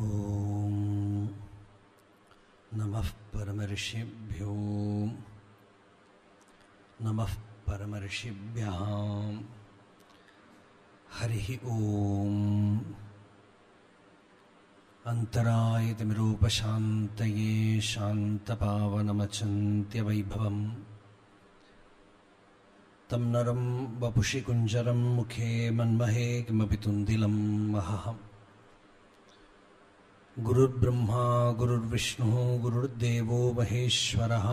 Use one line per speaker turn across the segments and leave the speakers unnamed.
ॐ नमः परमर्षिभ्यो नमः परमर्षिभ्यः हरिः ॐ अन्तरायतिमिरूपशान्तये शान्तपावनमचन्त्यवैभवम् तं नरं वपुषि कुञ्जरं मुखे मन्महे किमपि तुन्दिलं महः गुरुर्ब्रह्मा गुरुर्विष्णुः गुरुर्देवो महेश्वरः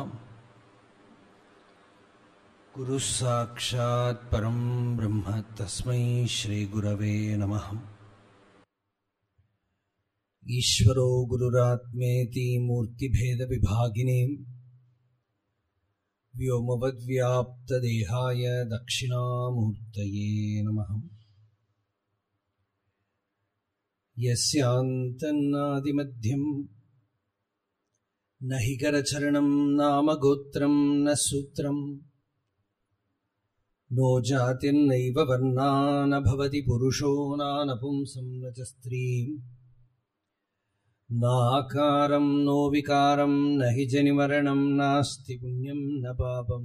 गुरुः साक्षात् परं ब्रह्म तस्मै श्रीगुरवे नमः ईश्वरो गुरुरात्मेति मूर्तिभेदविभागिने व्योमवद्व्याप्तदेहाय दक्षिणामूर्तये नमः यस्यान्तन्नादिमध्यं न हि करचरणं नाम गोत्रं न सूत्रम् नो जातिर्नैव वर्णा न भवति पुरुषो नानपुंसं न च स्त्रीम् नाकारं नो विकारं न हि जनिमरणं नास्ति पुण्यं न पापम्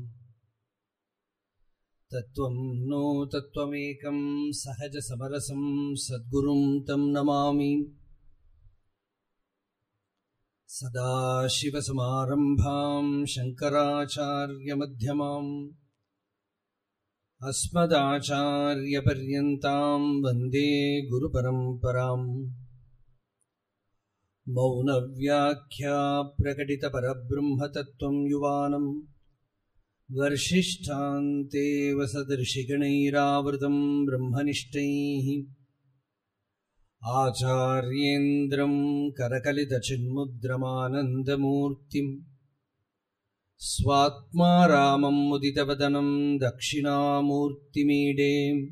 तत्त्वं नो तत्त्वमेकं सहजसमरसं सद्गुरुं तं नमामि सदाशिवसमारम्भां शङ्कराचार्यमध्यमाम् अस्मदाचार्यपर्यन्तां वन्दे गुरुपरम्पराम् मौनव्याख्या प्रकटितपरब्रह्मतत्त्वं युवानम् वर्षिष्ठान्तेव सदृशिगणैरावृतं ब्रह्मनिष्ठैः आचार्येन्द्रं करकलितचिन्मुद्रमानन्दमूर्तिम् स्वात्मा रामं मुदितवदनं दक्षिणामूर्तिमीडे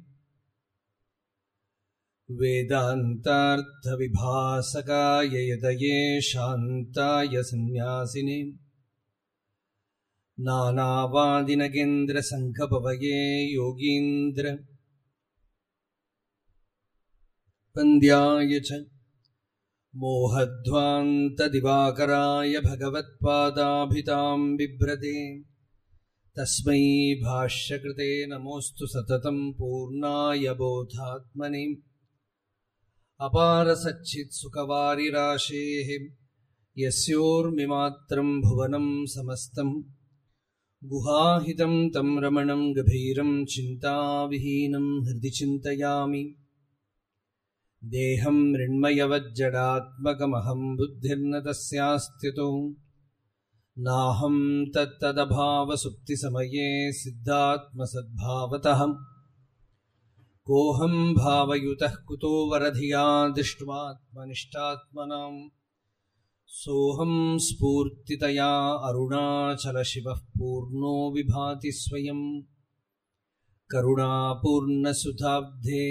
वेदान्तार्थविभासकाय यदये शान्ताय सन्न्यासिने नानावादिनगेन्द्रसङ्घपवये योगीन्द्र वन्द्याय च मोहध्वान्तदिवाकराय भगवत्पादाभितां बिभ्रते तस्मै भाष्यकृते नमोऽस्तु सततं पूर्णाय बोधात्मने अपारसच्चित्सुखवारिराशेः यस्योर्मिमात्रं भुवनं समस्तं गुहाहितं तं रमणं गभीरं चिन्ताविहीनं हृदि चिन्तयामि देहं मृण्मयवज्जडात्मकमहं बुद्धिर्न तस्यास्त्यतो नाहं तत्तदभावसुप्तिसमये सिद्धात्मसद्भावतः कोऽहं भावयुतः कुतो वरधिया दृष्ट्वात्मनिष्ठात्मनाम् सोऽहं स्फूर्तितया अरुणाचलशिवः पूर्णो विभाति स्वयम् करुणापूर्णसुधाब्धे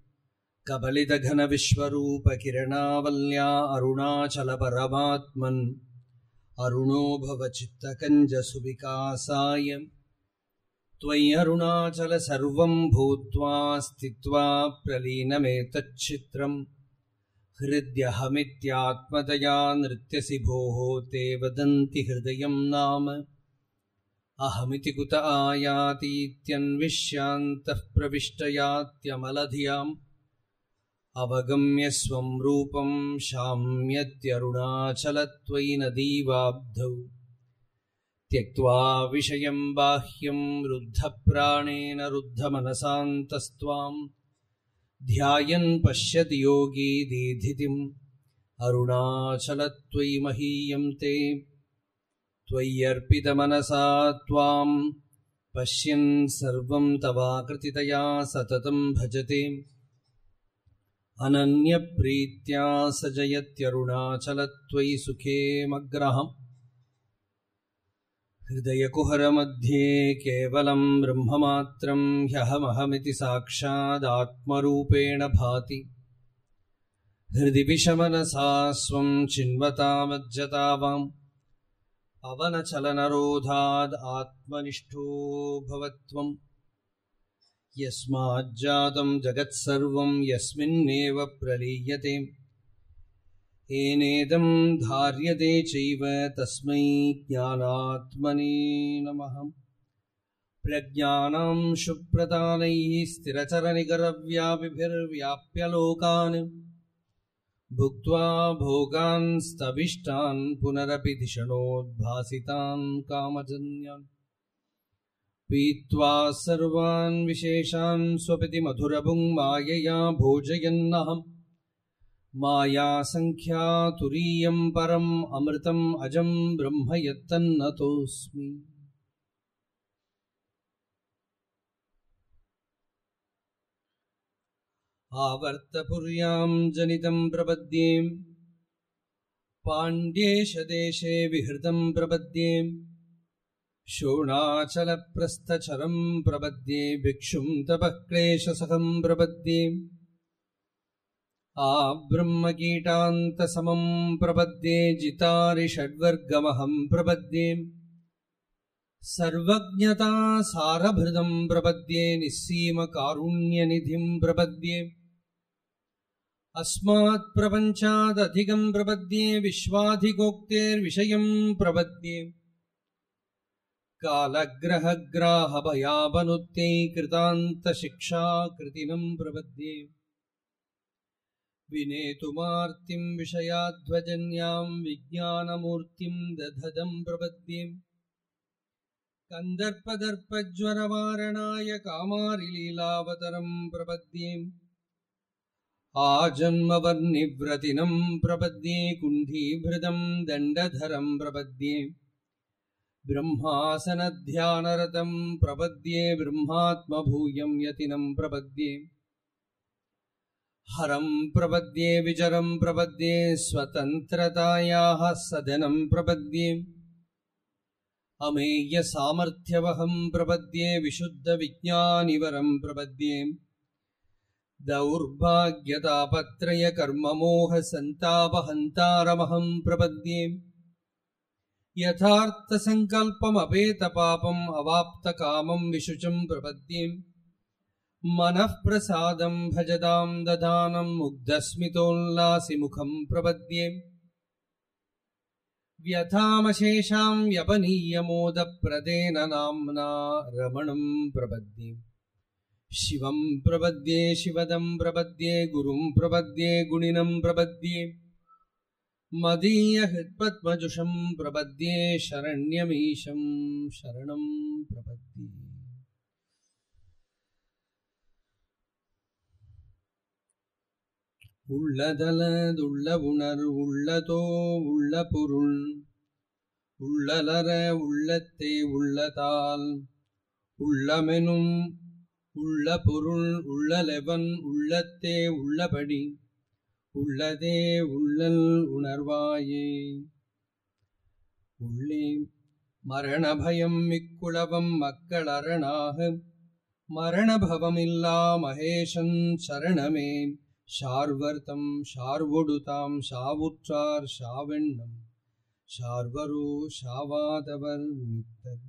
कबलितघनविश्वरूपकिरणावल्या अरुणाचलपरमात्मन् अरुणो भवचित्तकञ्जसुविकासाय त्वय्यरुणाचल सर्वं भूत्वा स्थित्वा प्रलीनमेतच्चित्रम् हृद्यहमित्यात्मतया नृत्यसि भोः ते वदन्ति हृदयं नाम अहमिति कुत आयातीत्यन्विष्यान्तः प्रविष्टयात्यमलधियाम् अवगम्य स्वं रूपं शाम्यत्यरुणाचलत्वयि नदीवाब्धौ त्यक्त्वा विषयं बाह्यं रुद्धप्राणेन रुद्धमनसान्तस्त्वाम् ध्यायन् पश्यति योगी दीधितिम् अरुणाचलत्वयि महीयं ते त्वय्यर्पितमनसा त्वां पश्यन् सर्वं तवाकृतितया सततं भजते अनन्यप्रीत्या स जयत्यरुणाचलत्वयि सुखे मग्रहम् हृदयकुहरमध्ये केवलं ब्रह्ममात्रं ह्यहमहमिति साक्षादात्मरूपेण भाति हृदि विषमनसा स्वं चिन्वतामज्जतावाम् पवनचलनरोधाद् आत्मनिष्ठो भवत्वम् यस्माज्जातं जगत्सर्वं यस्मिन्नेव प्रलीयते येनेदं धार्यते चैव तस्मै ज्ञानात्मने नमः प्रज्ञानां शुप्रदानैः स्थिरचरनिकरव्यापिभिर्व्याप्य लोकान् भुक्त्वा भोगान् स्तविष्टान् पुनरपि धिषणोद्भासितान् कामजन्यान् पीत्वा सर्वान् विशेषान् स्वपिति मधुरभुङ् मायया भोजयन्नहम् मायासङ्ख्या तुरीयं परम् अमृतम् अजं ब्रह्म यत्तन्नतोऽस्मि आवर्तपुर्यां जनितं प्रपद्ये पाण्ड्येशदेशे विहृतं प्रपद्ये शोणाचलप्रस्थचरं प्रपद्ये भिक्षुं तपः क्लेशसहं प्रपद्ये आब्रह्मकीटान्तसमं प्रपद्ये जितारिषड्वर्गमहं प्रपद्ये सर्वज्ञतासारभृदं प्रपद्ये निस्सीमकारुण्यनिधिं प्रपद्ये अस्मात्प्रपञ्चादधिकं प्रपद्ये विश्वाधिगोक्तेर्विषयं प्रपद्ये कालग्रहग्राहभयापनुत्यै कृतान्तशिक्षाकृतिनं प्रपद्ये विनेतुमार्तिं विषयाध्वजन्यां विज्ञानमूर्तिं दधदं प्रपद्ये कन्दर्पदर्पज्वरवारणाय कामारिलीलावतरं प्रपद्ये आजन्मवर्निव्रतिनं प्रपद्ये कुण्ठीभृतं दण्डधरं प्रपद्ये ब्रह्मासनध्यानरतं प्रपद्ये ब्रह्मात्मभूयं यतिनं प्रपद्ये हरं प्रपद्ये विजरं प्रपद्ये स्वतन्त्रतायाः सदनं प्रपद्ये अमेयसामर्थ्यवहं प्रपद्ये विशुद्धविज्ञानिवरं प्रपद्ये दौर्भाग्यतापत्रयकर्ममोहसन्तापहन्तारमहं प्रपद्ये यथार्थसङ्कल्पमपेतपापम् अवाप्तकामं विशुचं प्रपद्ये मनःप्रसादं भजतां ददानं मुग्धस्मितोल्लासिमुखं प्रपद्ये व्यथामशेषां व्यपनीयमोदप्रदेन नाम्ना रमणं प्रपद्ये शिवं प्रपद्ये शिवदं प्रपद्ये गुरुं प्रपद्ये गुणिनं प्रपद्ये मदीयहृत्पद्मजुषं प्रपद्ये शरण्यमीशं शरणं प्रपद्ये உள்ளதலதுள்ள உணர் உள்ளதோ உள்ள பொருள் உள்ளலர உள்ளத்தே உள்ளதால் உள்ளமெனும் உள்ள பொருள் உள்ளலெவன் உள்ளத்தே உள்ளபடி உள்ளதே உள்ளல் உணர்வாயே உள்ளே மரணபயம் மிக்குளவம் மக்களரணாக மரணபவமில்லா மகேஷன் சரணமே ஷார்வர்த்தம் ஷார்வொடுதாம் ஷாவுற்றார் ஷாவெண்ணம் ஷார்வரோ ஷாவாதவர் நித்தர்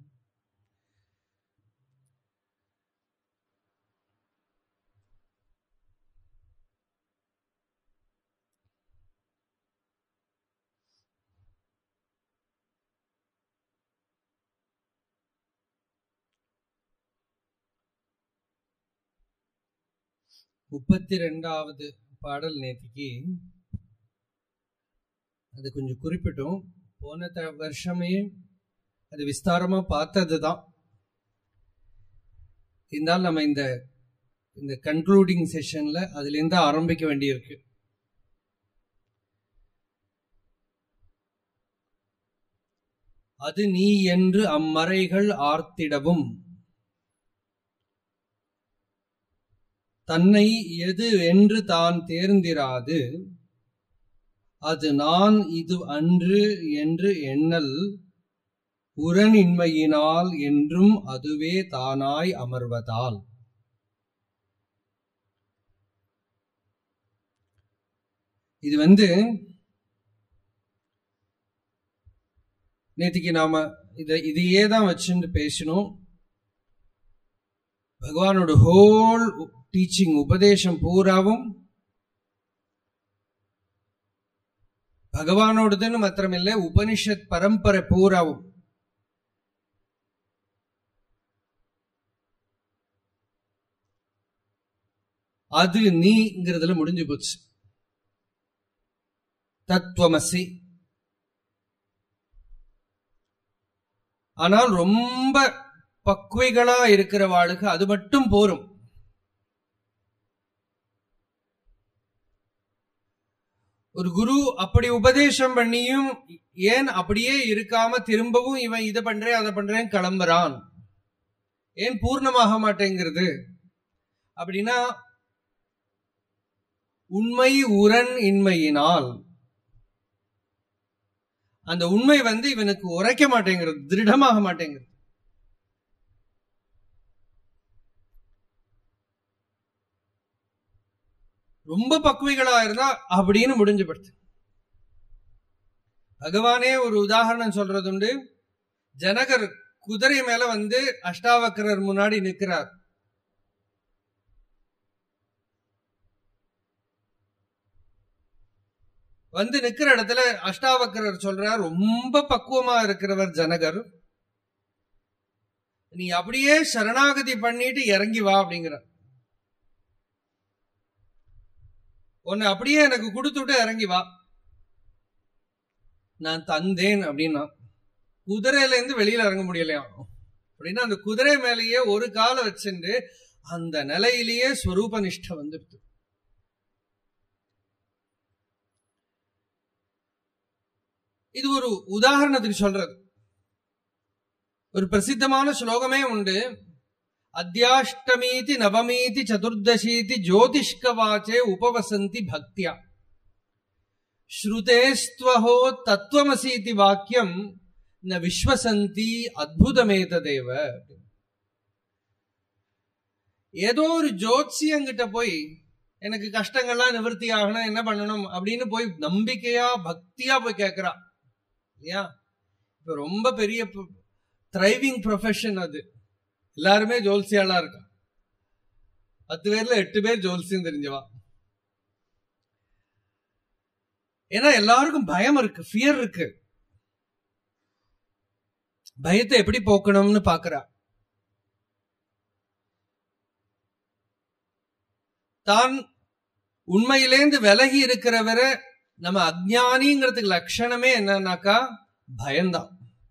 முப்பத்தி ரெண்டாவது பாடல் நேத்திக்கு அது கொஞ்சம் குறிப்பிட்டோம் போன த வருஷமே அது விஸ்தாரமா பார்த்தது தான் இருந்தாலும் நம்ம இந்த இந்த கன்க்ளூடிங் செஷன்ல அதுலேருந்து ஆரம்பிக்க வேண்டியிருக்கு அது நீ என்று அம்மறைகள் ஆர்த்திடவும் தன்னை எது என்று தான் தேர்ந்திராது அது நான் இது அன்று என்று எண்ணல் உரனின்மையினால் என்றும் அதுவே தானாய் அமர்வதால் இது வந்து நேத்திக்கு நாம இத இதையே தான் வச்சுட்டு பேசினோம் பகவானோட ஹோல் டீச்சிங் உபதேசம் பூராவும் ಭಗವಾನೋಡದನ್ನು ಮಾತ್ರಮಿಲ್ಲ ಉಪನಿಷತ್ ಪರಂಪರೆ ಪೂರಾವು அது நீங்கிறதுல முடிஞ்சு போச்சு தத்துவமசி ஆனால் ரொம்ப பக்குவைகளா இருக்கிறவாளுக்கு அது மட்டும் போரும் ஒரு குரு அப்படி உபதேசம் பண்ணியும் ஏன் அப்படியே இருக்காம திரும்பவும் இவன் இதை பண்றேன் அதை பண்றேன் கிளம்புறான் ஏன் பூர்ணமாக மாட்டேங்கிறது அப்படின்னா உண்மை உரன் இன்மையினால் அந்த உண்மை வந்து இவனுக்கு உரைக்க மாட்டேங்கிறது திருடமாக மாட்டேங்கிறது ரொம்ப பக்குவைகளா இருந்தா அப்படின்னு முடிஞ்சு படுத்து பகவானே ஒரு உதாரணம் சொல்றதுண்டு ஜனகர் குதிரை மேல வந்து அஷ்டாவக்கரர் முன்னாடி நிற்கிறார் வந்து நிக்கிற இடத்துல அஷ்டாவக்கரர் சொல்றார் ரொம்ப பக்குவமா இருக்கிறவர் ஜனகர் நீ அப்படியே சரணாகதி பண்ணிட்டு இறங்கி வா அப்படிங்கிற உன்னை அப்படியே எனக்கு கொடுத்துட்டு இறங்கி வா நான் தந்தேன் அப்படின்னா குதிரையில இருந்து வெளியில இறங்க முடியலையா அப்படின்னா அந்த குதிரை மேலேயே ஒரு காலை வச்சுட்டு அந்த நிலையிலேயே ஸ்வரூப நிஷ்ட வந்துடுது இது ஒரு உதாரணத்துக்கு சொல்றது ஒரு பிரசித்தமான ஸ்லோகமே உண்டு அத்தியாஷ்டமீதி நவமீதி சதுர்தசீதி ஜோதிஷ்கவாச்சே உபவசந்தி பக்தியா ஸ்ருதேஸ்துவஹோ தத்துவமசீதி வாக்கியம் ந விஸ்வசந்தி அத்புதமேததேவ ஏதோ ஒரு ஜோத்சியங்கிட்ட போய் எனக்கு கஷ்டங்கள்லாம் நிவர்த்தி ஆகணும் என்ன பண்ணணும் அப்படின்னு போய் நம்பிக்கையா பக்தியா போய் கேட்கிறா இல்லையா இப்ப ரொம்ப பெரிய த்ரைவிங் ப்ரொஃபஷன் அது எல்லாருமே ஜோல்சியாளா இருக்கா பத்து பேர்ல எட்டு பேர் ஜோல்சியம் தெரிஞ்சவா ஏன்னா எல்லாருக்கும் பயம் இருக்கு ஃபியர் இருக்கு பயத்தை எப்படி போக்கணும்னு பாக்குறா தான் உண்மையிலேந்து விலகி இருக்கிறவரை நம்ம அஜானிங்கிறதுக்கு லட்சணமே என்னன்னாக்கா பயம்தான்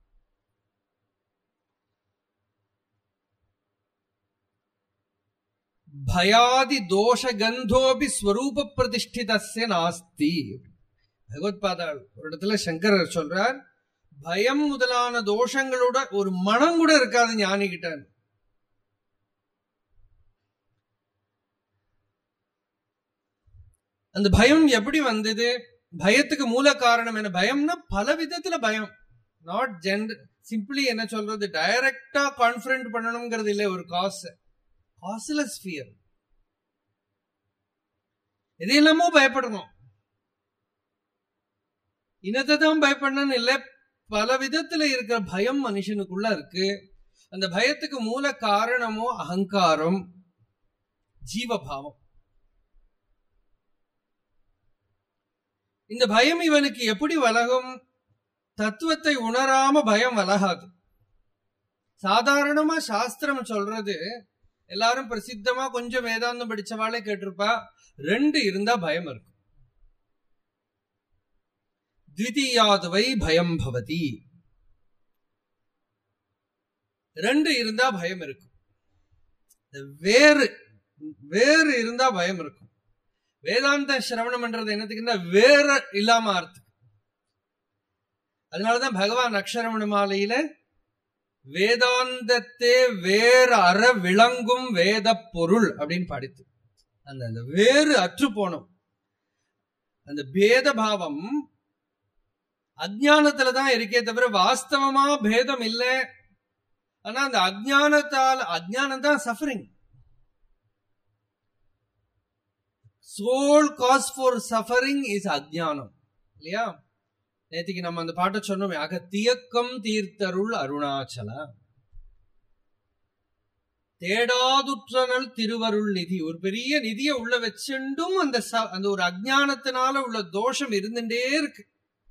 பயாதி தோஷ கந்தோபி ஸ்வரூப பிரதிஷ்டிதஸ்ய நாஸ்தி பகவத்பாதாள் ஒரு இடத்துல சங்கரர் சொல்றார் பயம் முதலான தோஷங்களோட ஒரு மனம் கூட இருக்காது ஞானி கிட்ட அந்த பயம் எப்படி வந்தது பயத்துக்கு மூல காரணம் என்ன பயம்னா பல விதத்துல பயம் நாட் ஜென்ட் சிம்பிளி என்ன சொல்றது டைரக்டா கான்பிடன்ட் பண்ணணுங்கிறது இல்லை ஒரு காஸ் காஸ்லெஸ் ஃபியர் எது எல்லாமோ பயப்படணும் இனத்தை தான் பயப்படணும்னு இல்லை பல விதத்துல இருக்கிற பயம் மனுஷனுக்குள்ள இருக்கு அந்த பயத்துக்கு மூல காரணமோ அகங்காரம் ஜீவபாவம் இந்த பயம் இவனுக்கு எப்படி வலகும் தத்துவத்தை உணராம பயம் வலகாது சாதாரணமா சாஸ்திரம் சொல்றது எல்லாரும் பிரசித்தமா கொஞ்சம் வேதாந்தம் படிச்சவாளே கேட்டிருப்பா ரெண்டு இருந்தா பயம் இருக்கும் த்விதீயாதுவை பயம் பவதி ரெண்டு இருந்தா பயம் இருக்கும் வேறு வேறு இருந்தா பயம் இருக்கும் வேதாந்த சிரவணம் பண்றது என்னத்துக்குன்னா வேற இல்லாம அர்த்தம் அதனாலதான் பகவான் அக்ஷரமண மாலையில வேதாந்தத்தே வேற அற விளங்கும் வேத பொருள் அப்படின்னு படித்து அந்த அந்த வேறு அற்று போனோம் அந்த பேத பாவம் அஜானத்துலதான் இருக்கே தவிர வாஸ்தவமா பேதம் இல்லை ஆனா அந்த அஜானத்தால் அஜானம் தான் suffering sole cause for suffering is அஜானம் இல்லையா நேத்திக்கு நம்ம அந்த பாட்டை சொன்னோமே அகத்தியக்கம் தீர்த்தருள் அருணாச்சல தேடாதுற்றனல் திருவருள் நிதி ஒரு பெரிய நிதியை உள்ள வச்சுண்டும் அந்த அந்த ஒரு அஜானத்தினால உள்ள தோஷம் இருந்துட்டே இருக்கு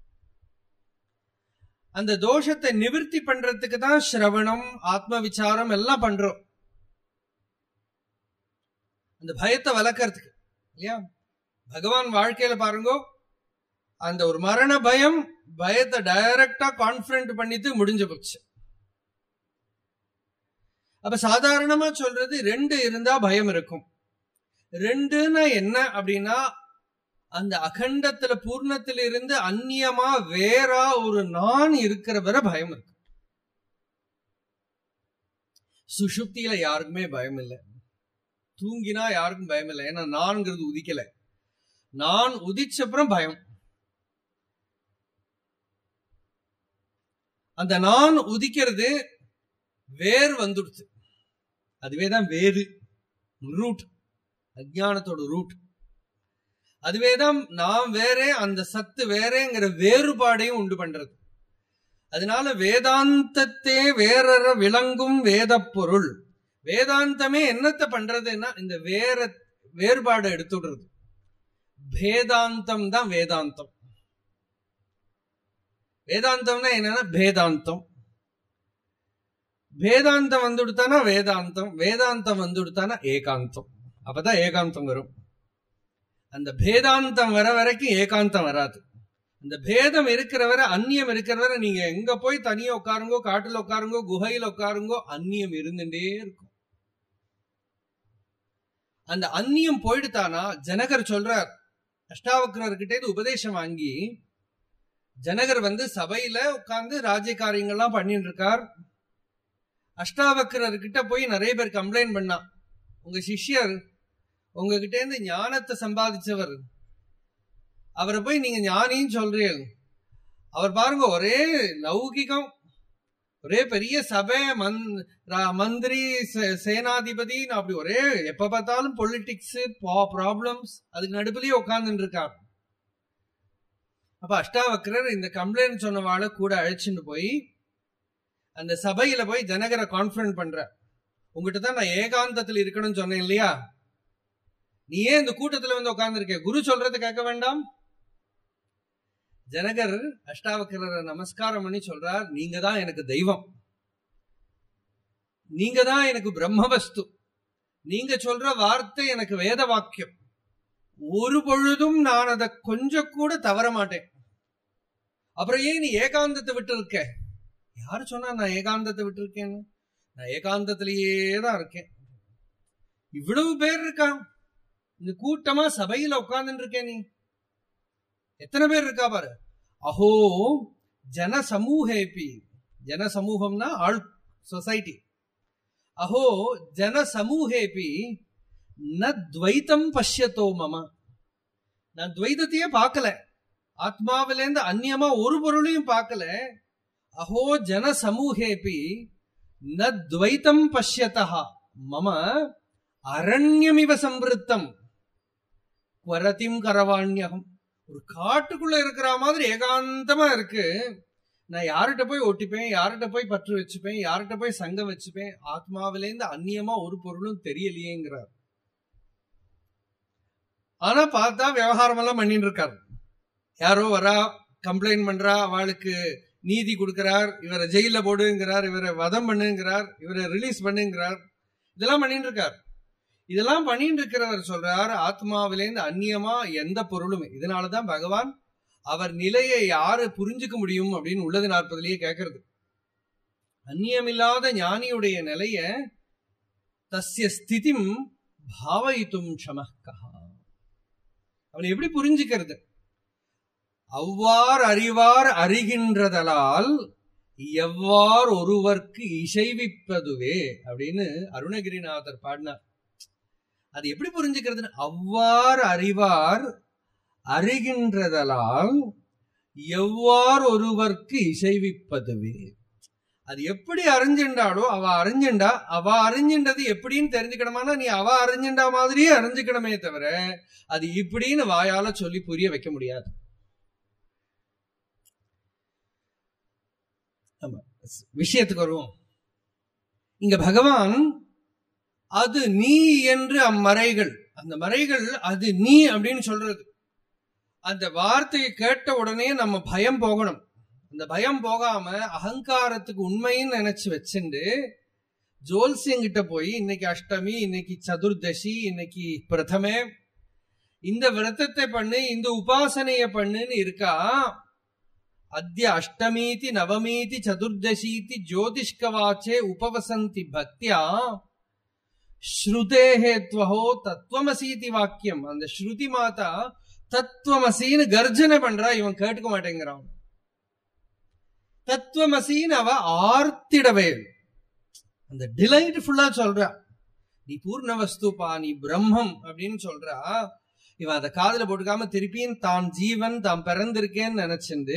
அந்த தோஷத்தை நிவர்த்தி பண்றதுக்கு தான் சிரவணம் ஆத்ம விசாரம் எல்லாம் பண்றோம் அந்த பயத்தை வளர்க்கறதுக்கு இல்லையா பகவான் வாழ்க்கையில பாருங்க அந்த ஒரு மரண பயம் பயத்தை டைரக்டா கான்பிடன்ட் பண்ணிட்டு முடிஞ்சு போச்சு அப்ப சாதாரணமா சொல்றது ரெண்டு இருந்தா பயம் இருக்கும் ரெண்டுன்னா என்ன அப்படின்னா அந்த அகண்டத்துல பூர்ணத்துல இருந்து அந்நியமா வேறா ஒரு நான் இருக்கிற வரை பயம் இருக்கு சுஷுப்தியில யாருக்குமே பயம் இல்லை தூங்கினா யாருக்கும் பயம் இல்லை ஏன்னா நான்கிறது உதிக்கல நான் உதிச்சப்புறம் பயம் அந்த நான் உதிக்கிறது வேர் வந்துடுச்சு அதுவேதான் வேறு ரூட் அஜானத்தோட ரூட் அதுவேதான் நான் வேறே அந்த சத்து வேறேங்கிற வேறுபாடையும் உண்டு பண்றது அதனால வேதாந்தத்தே வேறற விளங்கும் வேத பொருள் வேதாந்தமே என்னத்தை பண்றதுன்னா இந்த வேற வேறுபாடை எடுத்துடுறது பேதாந்தம் தான் வேதாந்தம் வேதாந்தம்னா என்னன்னா பேதாந்தம் வேதாந்தம் வந்துடுத்தானா வேதாந்தம் வேதாந்தம் வந்துடுத்தானா ஏகாந்தம் அப்பதான் ஏகாந்தம் வரும் அந்த பேதாந்தம் வர வரைக்கும் ஏகாந்தம் வராது அந்த பேதம் இருக்கிற வரை அந்நியம் இருக்கிற வரை நீங்க எங்க போய் தனியா உட்காருங்கோ காட்டுல உட்காருங்கோ குகையில உட்காருங்கோ அந்நியம் இருந்துட்டே இருக்கும் அந்த அந்நியம் போயிடுத்தானா ஜனகர் சொல்றார் அஷ்டாவக்கரர்கிட்ட இது உபதேசம் வாங்கி ஜனகர் வந்து சபையில உட்கார்ந்து ராஜ்ய காரியங்கள்லாம் பண்ணிட்டு இருக்கார் அஷ்டாவக்கரர் கிட்ட போய் நிறைய பேர் கம்ப்ளைண்ட் பண்ணா உங்க சிஷ்யர் உங்ககிட்ட இருந்து ஞானத்தை சம்பாதிச்சவர் அவரை போய் நீங்க ஞானின்னு சொல்றீங்க அவர் பாருங்க ஒரே லௌகிகம் ஒரே பெரிய சபை மந் மந்திரி சேனாதிபதி அப்படி ஒரே எப்ப பார்த்தாலும் பொலிட்டிக்ஸ் ப்ராப்ளம்ஸ் அதுக்கு நடுப்புலயே உட்கார்ந்துட்டு இருக்கார் அப்ப அஷ்டாவக்கரர் இந்த கம்ப்ளைண்ட் சொன்னவாளை கூட அழைச்சிட்டு போய் அந்த சபையில போய் ஜனகரை கான்பிடன்ட் பண்ற உங்ககிட்ட தான் நான் ஏகாந்தத்தில் இருக்கணும்னு சொன்னேன் இல்லையா நீ ஏன் இந்த கூட்டத்துல வந்து உட்கார்ந்துருக்க குரு சொல்றதை கேட்க வேண்டாம் ஜனகர் அஷ்டாவக்கரரை நமஸ்காரம் பண்ணி சொல்றார் நீங்க தான் எனக்கு தெய்வம் நீங்க தான் எனக்கு பிரம்மவஸ்து நீங்க சொல்ற வார்த்தை எனக்கு வேத வாக்கியம் ஒரு பொழுதும் நான் அதை கொஞ்சம் கூட தவற மாட்டேன் அப்புறம் ஏன் நீ ஏகாந்தத்தை விட்டு இருக்க யாரு சொன்னா நான் ஏகாந்தத்தை விட்டு இருக்கேன்னு நான் ஏகாந்தத்திலேயே தான் இருக்கேன் இவ்வளவு பேர் இருக்கான் இந்த கூட்டமா சபையில உட்கார்ந்து இருக்கேன் நீ எத்தனை பேர் இருக்கா பாரு அஹோ ஜன சமூகேபி ஜன சமூகம்னா ஆள் சொசைட்டி அஹோ ஜன சமூகேபி ந துவைத்தம் பஷ்யத்தோ மம நான் துவைதத்தையே பார்க்கல ஆத்மாவிலேருந்து அந்நியமா ஒரு பொருளையும் பார்க்கல அஹோ ஜன சமூகேபி ந துவைத்தம் பஷ்யதா மம அரண்யமிவ சம்பிருத்தம் குவரத்திம் கரவாண்யகம் ஒரு காட்டுக்குள்ள இருக்கிற மாதிரி ஏகாந்தமா இருக்கு நான் யார்கிட்ட போய் ஒட்டிப்பேன் யார்கிட்ட போய் பற்று வச்சுப்பேன் யார்கிட்ட போய் சங்கம் வச்சுப்பேன் ஆத்மாவிலேருந்து அந்நியமா ஒரு பொருளும் தெரியலையேங்கிறார் ஆனா பார்த்தா விவகாரம் எல்லாம் பண்ணிட்டு இருக்காரு யாரோ வரா கம்ப்ளைண்ட் பண்றா அவளுக்கு நீதி கொடுக்கிறார் இவரை ஜெயில போடுங்கிறார் இவரை வதம் பண்ணுங்கிறார் இவரை ரிலீஸ் பண்ணுங்கிறார் இதெல்லாம் பண்ணிட்டு இருக்கார் இதெல்லாம் பண்ணிட்டு இருக்கிறவர் சொல்றார் ஆத்மாவிலேருந்து அந்நியமா எந்த பொருளும் இதனாலதான் பகவான் அவர் நிலையை யாரு புரிஞ்சுக்க முடியும் அப்படின்னு உள்ளது நாற்பதுலயே கேட்கறது அந்நியமில்லாத ஞானியுடைய நிலைய தஸ்ய ஸ்திதிம் பாவயித்தும் க்ஷமக்கா அவனை எப்படி புரிஞ்சுக்கிறது அவ்வாறு அறிவார் அறிகின்றதலால் எவ்வாறு ஒருவர்க்கு இசைவிப்பதுவே அப்படின்னு அருணகிரிநாதர் பாடினார் அது எப்படி புரிஞ்சுக்கிறது அவ்வாறு அறிவார் அறிகின்றதலால் எவ்வாறு ஒருவர்க்கு இசைவிப்பதுவே அது எப்படி அறிஞ்சின்றாளோ அவ அறிஞ்சின்றா அவ அறிஞ்சின்றது எப்படின்னு தெரிஞ்சுக்கணுமானா நீ அவ அறிஞ்சின்றா மாதிரியே அறிஞ்சுக்கணுமே தவிர அது இப்படின்னு வாயால சொல்லி புரிய வைக்க முடியாது விஷயத்துக்கு வருவோம் இங்க பகவான் அது நீ என்று அம்மறைகள் அந்த மறைகள் அது நீ அப்படின்னு சொல்றது அந்த வார்த்தையை கேட்ட உடனே நம்ம பயம் போகணும் அந்த பயம் போகாம அகங்காரத்துக்கு உண்மைன்னு நினைச்சு வச்சுண்டு ஜோல்சியங்கிட்ட போய் இன்னைக்கு அஷ்டமி இன்னைக்கு சதுர்தசி இன்னைக்கு பிரதமே இந்த விரதத்தை பண்ணு இந்த உபாசனைய பண்ணுன்னு இருக்கா அத்திய அஷ்டமீதி நவமீதி சதுர்தசீதி ஜோதிஷ்கவாச்சே உபவசந்தி பக்தியா ஸ்ருதேஹே துவஹோ தத்துவமசீதி வாக்கியம் அந்த ஸ்ருதி மாதா தத்துவமசின்னு கர்ஜனை பண்றா இவன் கேட்டுக்க மாட்டேங்கிறான் தத்துவமசின்னு அவ ஆர்த்திடவே அந்த டிலைட்ஃபுல்லா சொல்றா நீ பூர்ண வஸ்துப்பா நீ பிரம்மம் அப்படின்னு சொல்றா இவன் அதை காதுல போட்டுக்காம திருப்பியும் தான் ஜீவன் தான் பிறந்திருக்கேன்னு நினைச்சிருந்து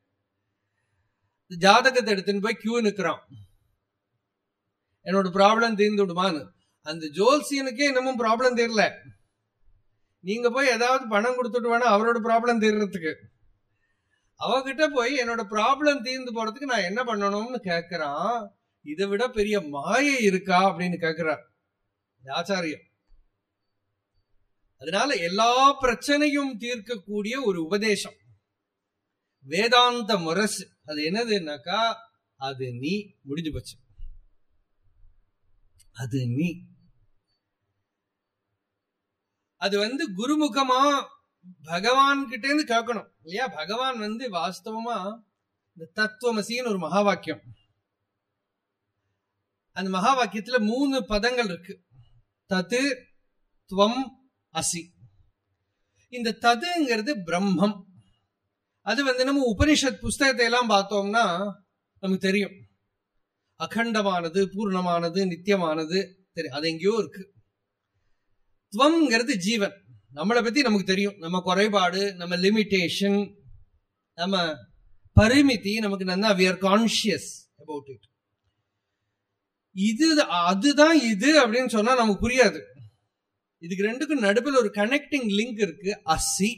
ஜாதகத்தை எடுத்துன்னு போய் கியூ நிக்கிறான் என்னோட ப்ராப்ளம் தீர்ந்து விடுமான்னு அந்த ஜோல்சியனுக்கே இன்னமும் ப்ராப்ளம் தீரல நீங்க போய் ஏதாவது பணம் கொடுத்துட்டு வேணா அவரோட ப்ராப்ளம் தீர்றதுக்கு அவகிட்ட போய் என்னோட ப்ராப்ளம் தீர்ந்து போறதுக்கு நான் என்ன பண்ணணும்னு கேக்குறான் இதை விட பெரிய மாயை இருக்கா அப்படின்னு கேக்குறார் ஆச்சாரியம் அதனால எல்லா பிரச்சனையும் தீர்க்கக்கூடிய ஒரு உபதேசம் வேதாந்த முரசு அது என்னதுன்னாக்கா அது நீ முடிஞ்சு போச்சு அது நீ அது வந்து குருமுகமா பகவான் கிட்ட இருந்து கேட்கணும் இல்லையா பகவான் வந்து வாஸ்தவமா இந்த தத்துவமசின்னு ஒரு மகா வாக்கியம் அந்த மகா வாக்கியத்துல மூணு பதங்கள் இருக்கு தத்து துவம் அசி இந்த ததுங்கிறது பிரம்மம் அது வந்து நம்ம உபனிஷத் புஸ்தகத்தை எல்லாம் பார்த்தோம்னா நமக்கு தெரியும் அகண்டமானது பூர்ணமானது நித்தியமானது தெரியும் அது எங்கேயோ இருக்கு துவம்ங்கிறது ஜீவன் நம்மளை பத்தி நமக்கு தெரியும் நம்ம குறைபாடு நம்ம லிமிட்டேஷன் நம்ம பரிமிதி நமக்கு நல்லா we are conscious about it இது அதுதான் இது அப்படின்னு சொன்னா நமக்கு புரியாது இதுக்கு ரெண்டுக்கும் நடுவில் ஒரு கனெக்டிங் லிங்க் இருக்கு அசி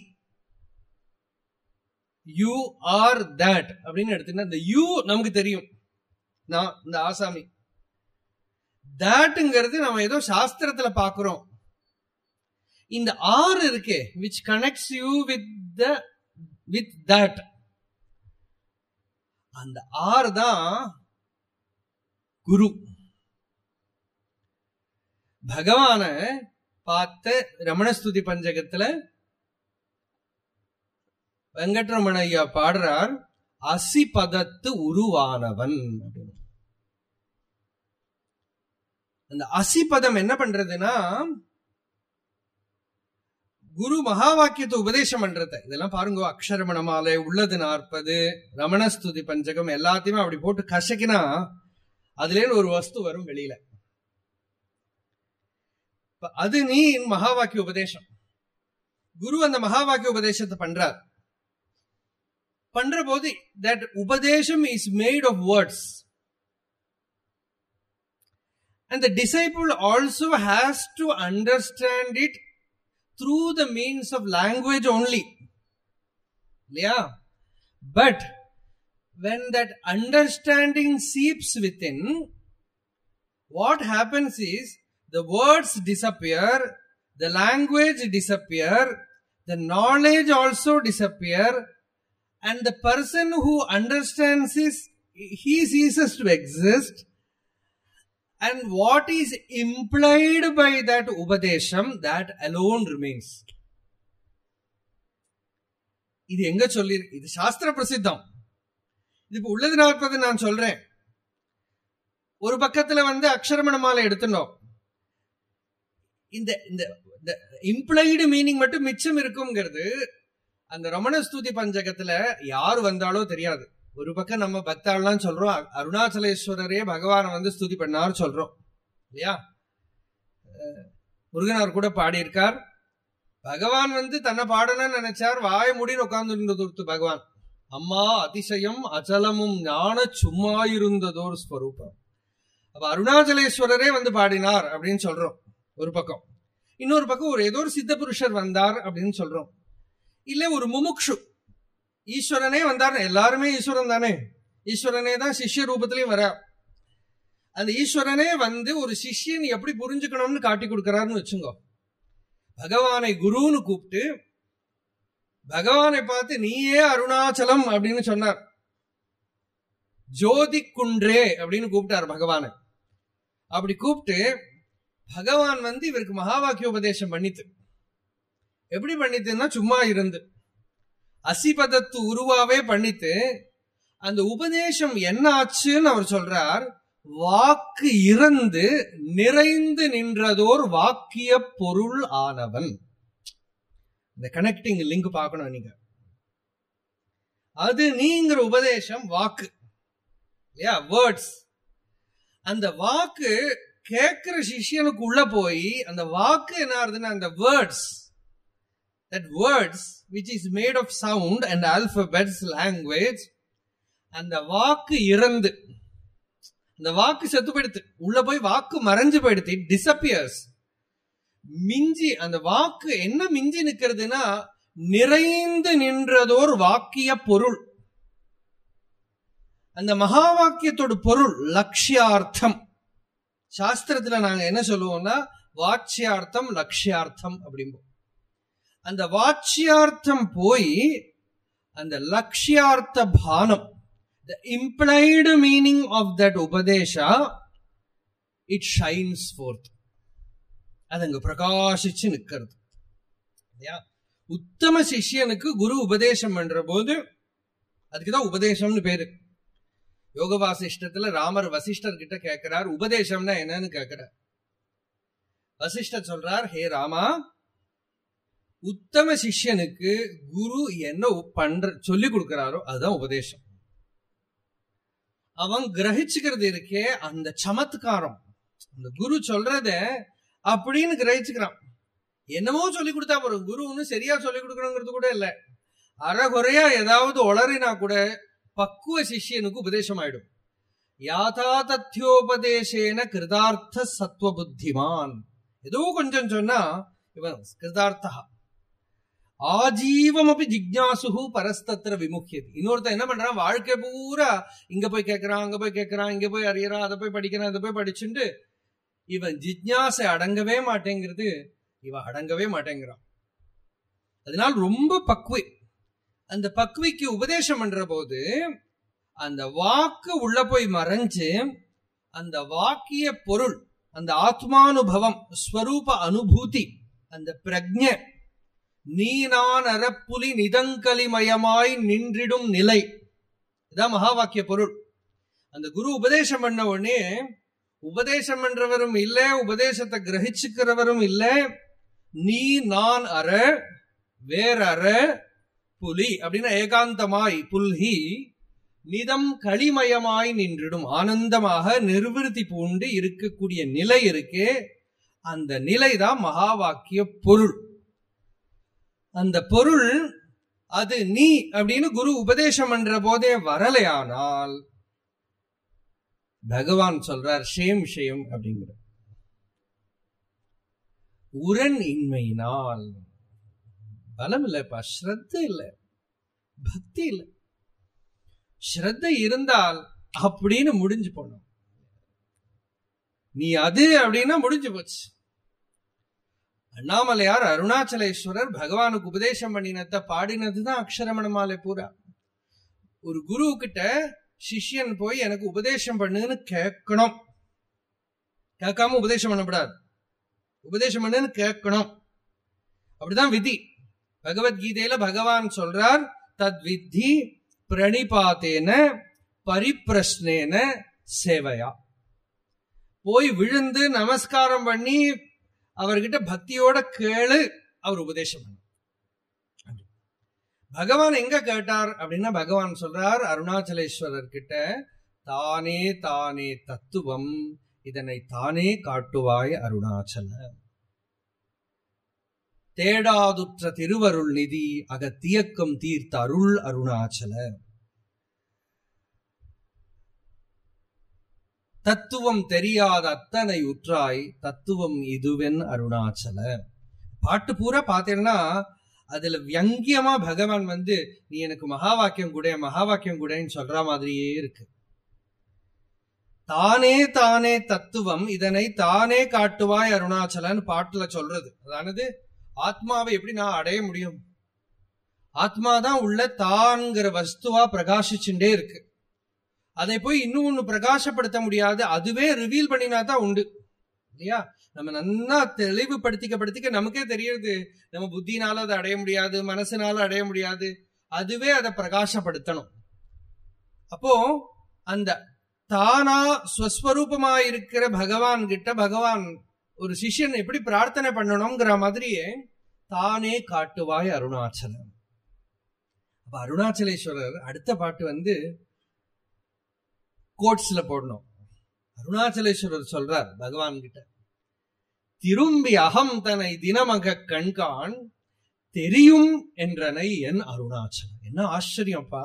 யூ ஆர் தட் அப்படின்னு எடுத்தீங்கன்னா இந்த யூ நமக்கு தெரியும் நான் இந்த ஆசாமி தட்ங்கிறது நம்ம ஏதோ சாஸ்திரத்துல பாக்குறோம் இந்த ஆர் இருக்கே which connects you with the with that அந்த ஆர் தான் குரு பகவான பார்த்த ரமணஸ்துதி பஞ்சகத்துல வெங்கட்ரமணையா பாடுறார் அசி பதத்து உருவானவன் அப்படின்னு அந்த அசி பதம் என்ன பண்றதுன்னா குரு மகா வாக்கியத்தை உபதேசம் பண்றத இதெல்லாம் பாருங்க அக்ஷரமண மாலை உள்ளது நாற்பது ரமணஸ்துதி பஞ்சகம் எல்லாத்தையுமே அப்படி போட்டு கசக்கினா அதுலேன்னு ஒரு வஸ்து வரும் வெளியில அது நீ மகா வாக்கிய உபதேசம் குரு அந்த மகா வாக்கிய உபதேசத்தை பண்றார் பண்ற போது தட் உபதேசம் is made of words and the disciple also has to understand it through the means of language only இல்லையா but when that understanding seeps within, what happens is the words disappear, the language disappear, the knowledge also disappear, and the person who understands is he ceases to exist. And what is implied by that upadesham, that alone remains. இது எங்க சொல்லி இது சாஸ்திர பிரசித்தம் இது இப்ப உள்ளது நாற்பது நான் சொல்றேன் ஒரு பக்கத்துல வந்து அக்ஷரமண மாலை எடுத்துனோம் இந்த இந்த இம்ப்ளைடு மீனிங் மட்டும் மிச்சம் இருக்குங்கிறது அந்த ரமண ஸ்துதி பஞ்சகத்துல யார் வந்தாலோ தெரியாது ஒரு பக்கம் நம்ம பக்தாள்லாம் சொல்றோம் அருணாச்சலேஸ்வரரே பகவானை வந்து ஸ்துதி பண்ணார் சொல்றோம் இல்லையா முருகனார் கூட பாடியிருக்கார் பகவான் வந்து தன்னை பாடணும்னு நினைச்சார் வாய முடின்னு உட்கார்ந்து பகவான் அம்மா அதிசயம் அச்சலமும் ஞான சும்மாயிருந்ததோர் ஸ்வரூபம் அப்ப அருணாச்சலேஸ்வரரே வந்து பாடினார் அப்படின்னு சொல்றோம் ஒரு பக்கம் இன்னொரு பக்கம் ஒரு ஏதோ ஒரு சித்த புருஷர் வந்தார் அப்படின்னு சொல்றோம் இல்ல ஒரு முமுக்ஷு ஈஸ்வரனே வந்தார் எல்லாருமே ஈஸ்வரன் தானே ஈஸ்வரனே தான் சிஷ்ய ரூபத்திலையும் வர அந்த ஈஸ்வரனே வந்து ஒரு சிஷ்யன் எப்படி புரிஞ்சுக்கணும்னு காட்டி கொடுக்கறாருன்னு வச்சுங்கோ பகவானை குருன்னு கூப்பிட்டு பகவானை பார்த்து நீயே அருணாச்சலம் அப்படின்னு சொன்னார் ஜோதி குன்றே அப்படின்னு கூப்பிட்டார் பகவான அப்படி கூப்பிட்டு பகவான் வந்து இவருக்கு மகா வாக்கிய உபதேசம் பண்ணித்து எப்படி பண்ணித்துன்னா சும்மா இருந்து அசிபதத்து உருவாவே பண்ணித்து அந்த உபதேசம் என்ன ஆச்சுன்னு அவர் சொல்றார் வாக்கு இறந்து நிறைந்து நின்றதோர் வாக்கிய பொருள் ஆனவன் இந்த கனெக்டிங் லிங்க் பார்க்கணும் நீங்க அது நீங்கிற உபதேசம் வாக்கு இல்லையா வேர்ட்ஸ் அந்த வாக்கு கேட்கிற சிஷியனுக்கு உள்ள போய் அந்த வாக்கு என்ன ஆகுதுன்னா அந்த words that words which is made of sound and alphabets language அந்த வாக்கு இறந்து அந்த வாக்கு செத்து போயிடுத்து உள்ள போய் வாக்கு மறைஞ்சு போயிடுத்து இட் டிசப்பியர்ஸ் மிஞ்சி அந்த வாக்கு என்ன மிஞ்சி நிக்கிறதுனா நிறைந்து நின்றதோர் வாக்கிய பொருள் அந்த மகா வாக்கியத்தோட பொருள் லட்சியார்த்தம் சாஸ்திரத்துல நாங்க என்ன சொல்லுவோம்னா வாட்சியார்த்தம் லட்சியார்த்தம் அப்படிம்போம் அந்த வாட்சியார்த்தம் போய் அந்த லட்சியார்த்த பானம் the implied meaning of that upadesha it shines forth அது அங்க பிரகாசிச்சு நிக்கிறது இல்லையா உத்தம சிஷ்யனுக்கு குரு உபதேசம் பண்ற போது அதுக்குதான் உபதேசம்னு பேரு யோக வாசிஷ்டத்துல ராமர் வசிஷ்டர் கிட்ட கேட்கிறார் உபதேசம்னா என்னன்னு கேட்கிறார் வசிஷ்டர் சொல்றார் ஹே ராமா உத்தம சிஷ்யனுக்கு குரு என்ன பண்ற சொல்லி கொடுக்கிறாரோ அதுதான் உபதேசம் அவன் கிரகிச்சுக்கிறது இருக்கே அந்த சமத்காரம் அந்த குரு சொல்றத அப்படின்னு கிரகிச்சுக்கிறான் என்னமோ சொல்லி கொடுத்தா போறோம் குரு ஒன்னும் சரியா சொல்லி கொடுக்கணுங்கிறது கூட இல்ல அறகுறையா ஏதாவது உளறினா கூட பக்குவ சிஷ்யனுக்கு உபதேசம் ஆயிடும் யாதா தத்யோபதேசேன கிருதார்த்த சத்வ புத்திமான் ஏதோ கொஞ்சம் சொன்னா இவன் கிருதார்த்தா ஆஜீவம் அப்படி ஜிக்னாசுகு பரஸ்தத்திர விமுக்கியது இன்னொருத்தன் என்ன பண்றான் வாழ்க்கை பூரா இங்க போய் கேட்கறான் அங்க போய் கேட்கறான் இங்க போய் அறியறான் அதை போய் படிக்கிறான் அதை போய் படிச்சுட்டு இவன் ஜிக்னாசை அடங்கவே மாட்டேங்கிறது இவன் அடங்கவே மாட்டேங்கிறான் அதனால் ரொம்ப பக்குவை அந்த பக்குவிக்கு உபதேசம் பண்ற போது அந்த வாக்கு உள்ள போய் மறைஞ்சு அந்த வாக்கிய பொருள் அந்த ஆத்மானுபவம் ஸ்வரூப அனுபூதி அந்த பிரஜ நீ நான் அறப்புலி நிதங்கலிமயமாய் நின்றிடும் நிலை இதான் மகா வாக்கிய பொருள் அந்த குரு உபதேசம் பண்ண உடனே உபதேசம் பண்றவரும் இல்ல உபதேசத்தை கிரகிச்சுக்கிறவரும் இல்ல நீ நான் அற வேற அற புலி அப்படின்னு ஏகாந்தமாய் புல்ஹி நிதம் களிமயமாய் நின்றிடும் ஆனந்தமாக நிர்விருத்தி பூண்டு இருக்கக்கூடிய நிலை இருக்கே அந்த நிலைதான் மகா வாக்கிய பொருள் அந்த பொருள் அது நீ அப்படின்னு குரு உபதேசம் பண்ற போதே வரலையானால் பகவான் சொல்றார் ஷேம் ஷேம் அப்படிங்கிற உரன் இன்மையினால் பலம் இல்லப்பா ஸ்ரத்த இல்ல பக்தி இல்ல ஸ்ரத்த இருந்தால் அப்படின்னு முடிஞ்சு போனோம் நீ அது அப்படின்னா முடிஞ்சு போச்சு அண்ணாமலையார் அருணாச்சலேஸ்வரர் பகவானுக்கு உபதேசம் பண்ணினத பாடினதுதான் அக்ஷரமணமாலை பூரா ஒரு குரு கிட்ட சிஷ்யன் போய் எனக்கு உபதேசம் பண்ணுன்னு கேட்கணும் கேட்காம உபதேசம் பண்ணக்கூடாது உபதேசம் பண்ணுன்னு கேட்கணும் அப்படிதான் விதி பகவத்கீதையில பகவான் சொல்றார் தத் வித்தி பிரணிபாத்தேன பரிப்பிரஷ்னேன சேவையா போய் விழுந்து நமஸ்காரம் பண்ணி அவர்கிட்ட பக்தியோட கேளு அவர் உபதேசம் பண்ண பகவான் எங்க கேட்டார் அப்படின்னா பகவான் சொல்றார் அருணாச்சலேஸ்வரர் கிட்ட தானே தானே தத்துவம் இதனை தானே காட்டுவாய் அருணாச்சல தேடாதுற்ற திருவருள் நிதி அகத்தியக்கம் தீர்த்த அருள் அருணாச்சல தத்துவம் தெரியாத அத்தனை உற்றாய் தத்துவம் இதுவென் அருணாச்சல பாட்டு பூரா பாத்தீங்கன்னா அதுல வியங்கியமா பகவான் வந்து நீ எனக்கு மகா வாக்கியம் கூட மகா வாக்கியம் கூடன்னு சொல்ற மாதிரியே இருக்கு தானே தானே தத்துவம் இதனை தானே காட்டுவாய் அருணாச்சலன்னு பாட்டுல சொல்றது அதானது ஆத்மாவை எப்படி நான் அடைய முடியும் ஆத்மாதான் உள்ள தான்கிற வஸ்துவா பிரகாசிச்சுட்டே இருக்கு அதை போய் இன்னும் ஒண்ணு பிரகாசப்படுத்த முடியாது அதுவே ரிவீல் பண்ணினா தான் உண்டு இல்லையா நம்ம நல்லா தெளிவுபடுத்திக்க படுத்திக்க நமக்கே தெரியுது நம்ம புத்தினால அதை அடைய முடியாது மனசுனால அடைய முடியாது அதுவே அதை பிரகாசப்படுத்தணும் அப்போ அந்த தானா ஸ்வஸ்வரூபமா இருக்கிற பகவான் கிட்ட பகவான் ஒரு சிஷ்யன் எப்படி பிரார்த்தனை பண்ணணுங்கிற மாதிரியே தானே காட்டுவாய் அருணாச்சலம் அப்ப அருணாச்சலேஸ்வரர் அடுத்த பாட்டு வந்து கோட்ஸ்ல போடணும் அருணாச்சலேஸ்வரர் சொல்றார் பகவான் கிட்ட திரும்பி அகம் தன்னை தினமக கண்கான் தெரியும் என்றனை என் அருணாச்சலம் என்ன ஆச்சரியம்ப்பா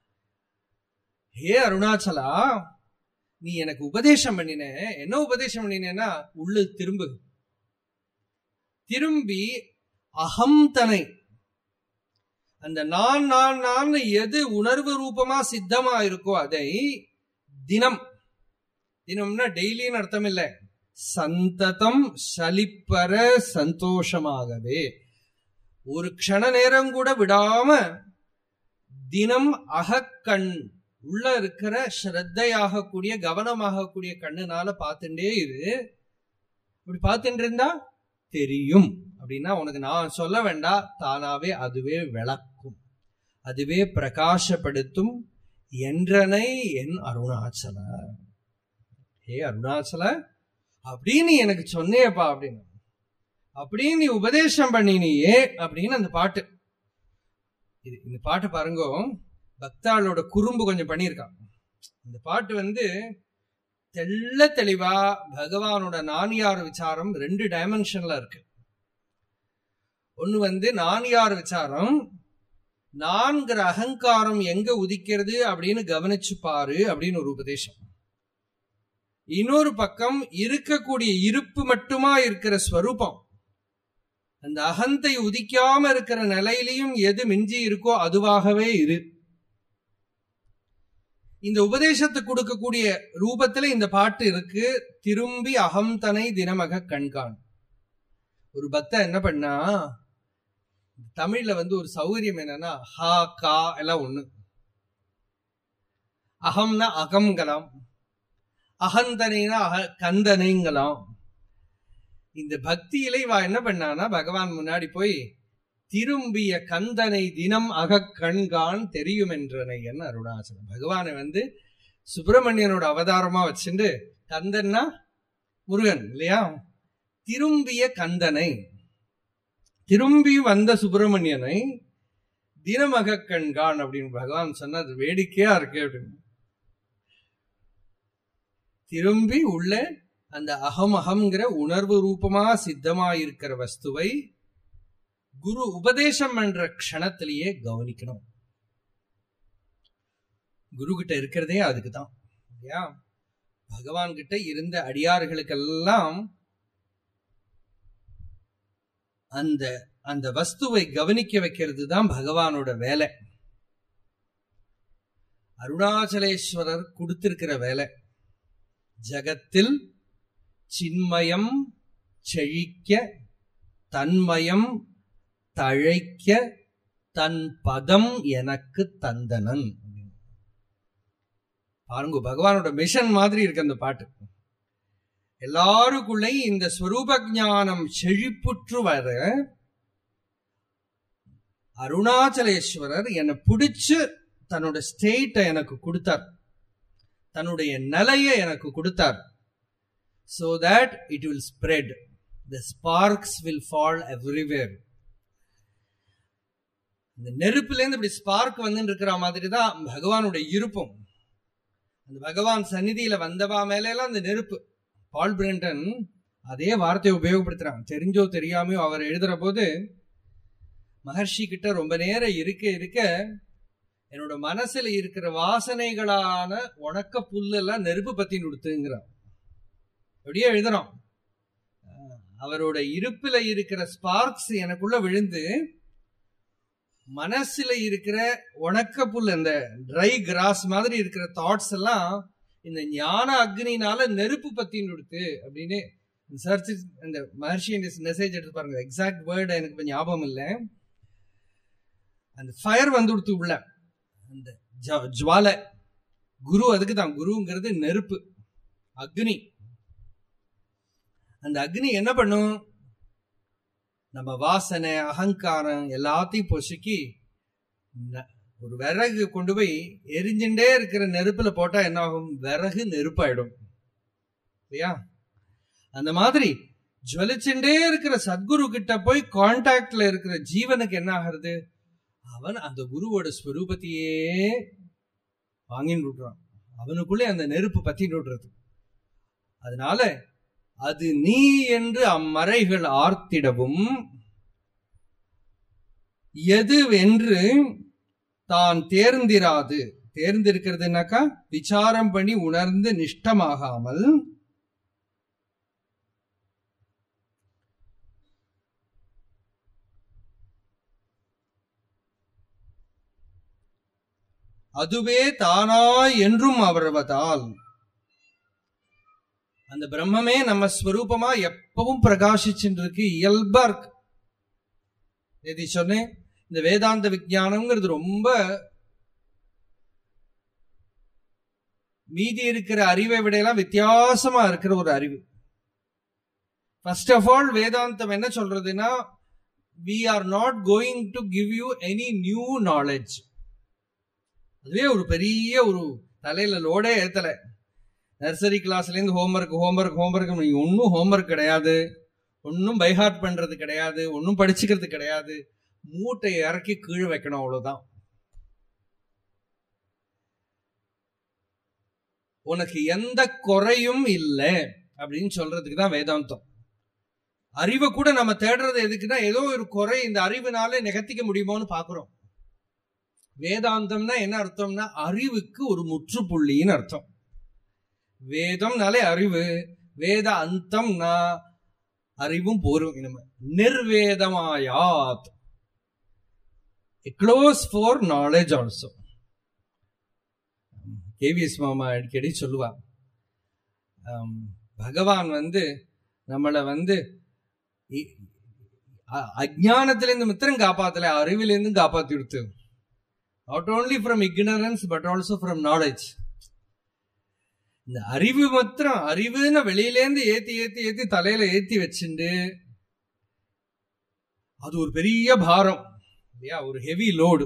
ஹே அருணாச்சலா நீ எனக்கு உபதேசம் பண்ணின என்ன உபதேசம் பண்ணினேன்னா உள்ளு திரும்பு திரும்பி அகம் தனை அந்த நான் நான் நான் எது உணர்வு ரூபமா சித்தமா இருக்கோ அதை தினம் தினம்னா டெய்லின்னு அர்த்தம் இல்ல சந்ததம் சலிப்பற சந்தோஷமாகவே ஒரு க்ஷண நேரம் கூட விடாம தினம் அகக்கண் உள்ள இருக்கிற ஸ்ரத்தையாக கூடிய கவனமாக கூடிய கண்ணுனால பார்த்துட்டே இரு இப்படி பார்த்துட்டு இருந்தா தெரியும் அப்படின்னா உனக்கு நான் சொல்ல வேண்டாம் தானாவே அதுவே விளக்கும் அதுவே பிரகாசப்படுத்தும் என்றனை என் அருணாச்சல ஏ அருணாச்சல அப்படின்னு எனக்கு சொன்னேப்பா அப்படின்னு அப்படின்னு நீ உபதேசம் பண்ணினியே அப்படின்னு அந்த பாட்டு இது இந்த பாட்டு பாருங்க பக்தாளோட குறும்பு கொஞ்சம் பண்ணியிருக்கான் இந்த பாட்டு வந்து தெள்ள தெளிவா பகவானோட நானியார் விசாரம் ரெண்டு டைமென்ஷன்ல இருக்கு ஒண்ணு வந்து நானியார் விசாரம் நான்கிற அகங்காரம் எங்க உதிக்கிறது அப்படின்னு கவனிச்சு பாரு அப்படின்னு ஒரு உபதேசம் இன்னொரு பக்கம் இருக்கக்கூடிய இருப்பு மட்டுமா இருக்கிற ஸ்வரூபம் அந்த அகந்தை உதிக்காம இருக்கிற நிலையிலையும் எது மிஞ்சி இருக்கோ அதுவாகவே இரு இந்த உபதேசத்தை கொடுக்கக்கூடிய ரூபத்துல இந்த பாட்டு இருக்கு திரும்பி அகம் தனை தினமக கண்கான் ஒரு பக்தா என்ன பண்ணா தமிழ்ல வந்து ஒரு சௌகரியம் என்னன்னா ஹா கா எல்லாம் ஒண்ணு அகம்னா அகங்கலாம் அகந்தனைனா அக கந்தனைங்கலாம் இந்த பக்தியில இவா என்ன பண்ணானா பகவான் முன்னாடி போய் திரும்பிய கந்தனை தினம் அக கண்கான் தெரியும் என்றனை என்ன அருணாச்சலம் பகவானை வந்து சுப்பிரமணியனோட அவதாரமா வச்சுட்டு கந்தன்னா முருகன் இல்லையா திரும்பிய கந்தனை திரும்பி வந்த சுப்பிரமணியனை தினமக கண்கான் அப்படின்னு பகவான் சொன்னா அது வேடிக்கையா இருக்கு அப்படின்னு திரும்பி உள்ள அந்த அகம் அகம்ங்கிற உணர்வு ரூபமா சித்தமா இருக்கிற வஸ்துவை குரு உபதேசம் பண்ற க்ஷணத்திலேயே கவனிக்கணும் குரு கிட்ட இருக்கிறதே அதுக்கு தான் இல்லையா பகவான் கிட்ட இருந்த அடியார்களுக்கெல்லாம் அந்த அந்த வஸ்துவை கவனிக்க வைக்கிறது தான் பகவானோட வேலை அருணாச்சலேஸ்வரர் கொடுத்திருக்கிற வேலை ஜகத்தில் சின்மயம் செழிக்க தன்மயம் தழைக்க தன் பதம் எனக்கு தந்தனன் பாருங்க பகவானோட மிஷன் மாதிரி இருக்கு அந்த பாட்டு எல்லாருக்குள்ளேயும் இந்த ஸ்வரூப ஞானம் செழிப்புற்று வர அருணாச்சலேஸ்வரர் என்னை பிடிச்சு தன்னோட ஸ்டேட்டை எனக்கு கொடுத்தார் தன்னுடைய நிலையை எனக்கு கொடுத்தார் so that it will spread. The sparks will fall everywhere. இந்த நெருப்புலேருந்து இப்படி ஸ்பார்க் வந்து இருக்கிற மாதிரி தான் பகவானுடைய இருப்பும் அந்த பகவான் சந்நிதியில வந்தவா மேல எல்லாம் அந்த நெருப்பு பால் பிரிண்டன் அதே வார்த்தையை உபயோகப்படுத்துறான் தெரிஞ்சோ தெரியாமையோ அவர் எழுதுற போது மகர்ஷி கிட்ட ரொம்ப நேரம் இருக்க இருக்க என்னோட மனசுல இருக்கிற வாசனைகளான உணக்க புல்லெல்லாம் நெருப்பு பத்தி கொடுத்துங்கிறான் அப்படியே எழுதுறோம் அவரோட இருப்புல இருக்கிற ஸ்பார்க்ஸ் எனக்குள்ள விழுந்து மனசுல இருக்கிற உணக்க புல் அந்த ட்ரை கிராஸ் மாதிரி இருக்கிற தாட்ஸ் எல்லாம் இந்த ஞான அக்னினால நெருப்பு பத்தின்னு கொடுத்து அப்படின்னு சர்ச் இந்த மகர்ஷி மெசேஜ் எடுத்து பாருங்க எக்ஸாக்ட் வேர்டு எனக்கு இப்ப ஞாபகம் இல்லை அந்த ஃபயர் வந்து கொடுத்து உள்ள அந்த ஜுவாலை குரு அதுக்கு தான் குருங்கிறது நெருப்பு அக்னி அந்த அக்னி என்ன பண்ணும் நம்ம வாசனை அகங்காரம் எல்லாத்தையும் பொசுக்கி ந- ஒரு விறகு கொண்டு போய் எரிஞ்சுட்டே இருக்கிற நெருப்புல போட்டா என்ன ஆகும் விறகு நெருப்பாயிடும் இல்லையா அந்த மாதிரி ஜுவலிச்சுட்டே இருக்கிற சத்குரு கிட்ட போய் கான்டாக்ட்ல இருக்கிற ஜீவனுக்கு என்ன ஆகிறது அவன் அந்த குருவோட ஸ்வரூபத்தையே வாங்கின்னு விடுறான் அவனுக்குள்ளே அந்த நெருப்பு பத்தி விடுறது அதனால அது நீ என்று அம்மறைகள் ஆர்த்திடவும் எது என்று தான் தேர்ந்திராது தேர்ந்திருக்கிறதுனாக்கா விசாரம் பண்ணி உணர்ந்து நிஷ்டமாகாமல் அதுவே தானாய் என்றும் அவர்வதால் அந்த பிரம்மமே நம்ம ஸ்வரூபமா எப்பவும் பிரகாசிச்சுட்டு இருக்கு இயல்பா இருக்கு எதி சொன்னேன் இந்த வேதாந்த விஞ்ஞானம்ங்கிறது ரொம்ப மீதி இருக்கிற அறிவை விட எல்லாம் வித்தியாசமா இருக்கிற ஒரு அறிவு ஃபர்ஸ்ட் ஆஃப் ஆல் வேதாந்தம் என்ன சொல்றதுன்னா we are not going to give you any new knowledge அதுவே ஒரு பெரிய ஒரு தலையில லோடே ஏத்தல நர்சரி கிளாஸ்ல இருந்து ஹோம்ஒர்க் ஹோம்ஒர்க் ஹோம்ஒர்க் ஒன்னும் ஹோம்ஒர்க் கிடையாது ஒன்னும் பைஹார்ட் பண்றது கிடையாது ஒன்னும் படிச்சுக்கிறது கிடையாது மூட்டை இறக்கி கீழே வைக்கணும் அவ்வளவுதான் உனக்கு எந்த குறையும் இல்லை அப்படின்னு சொல்றதுக்கு தான் வேதாந்தம் அறிவை கூட நம்ம தேடுறது எதுக்குன்னா ஏதோ ஒரு குறை இந்த அறிவுனால நிகழ்த்திக்க முடியுமோன்னு பாக்குறோம் வேதாந்தம்னா என்ன அர்த்தம்னா அறிவுக்கு ஒரு முற்றுப்புள்ளின்னு அர்த்தம் வேதம்னாலே அறிவு வேத அந்தம்னா அறிவும் போரும் இனிமே நிர்வேதமாயாத் close for knowledge also KVS மாமா அடிக்கடி சொல்லுவா ஆம், பகவான் வந்து நம்மளை வந்து இ- அ- அஜ்ஞானத்திலிருந்து மித்திரம் காப்பாத்தல அறிவிலிருந்து காப்பாத்தி கொடுத்து not only from ignorance but also from knowledge இந்த அறிவு மாத்திரம் அறிவுன்னு வெளியிலேந்து ஏத்தி ஏத்தி ஏத்தி தலையில ஏத்தி வச்சுண்டு அது ஒரு பெரிய பாரம் இல்லையா ஒரு ஹெவி லோடு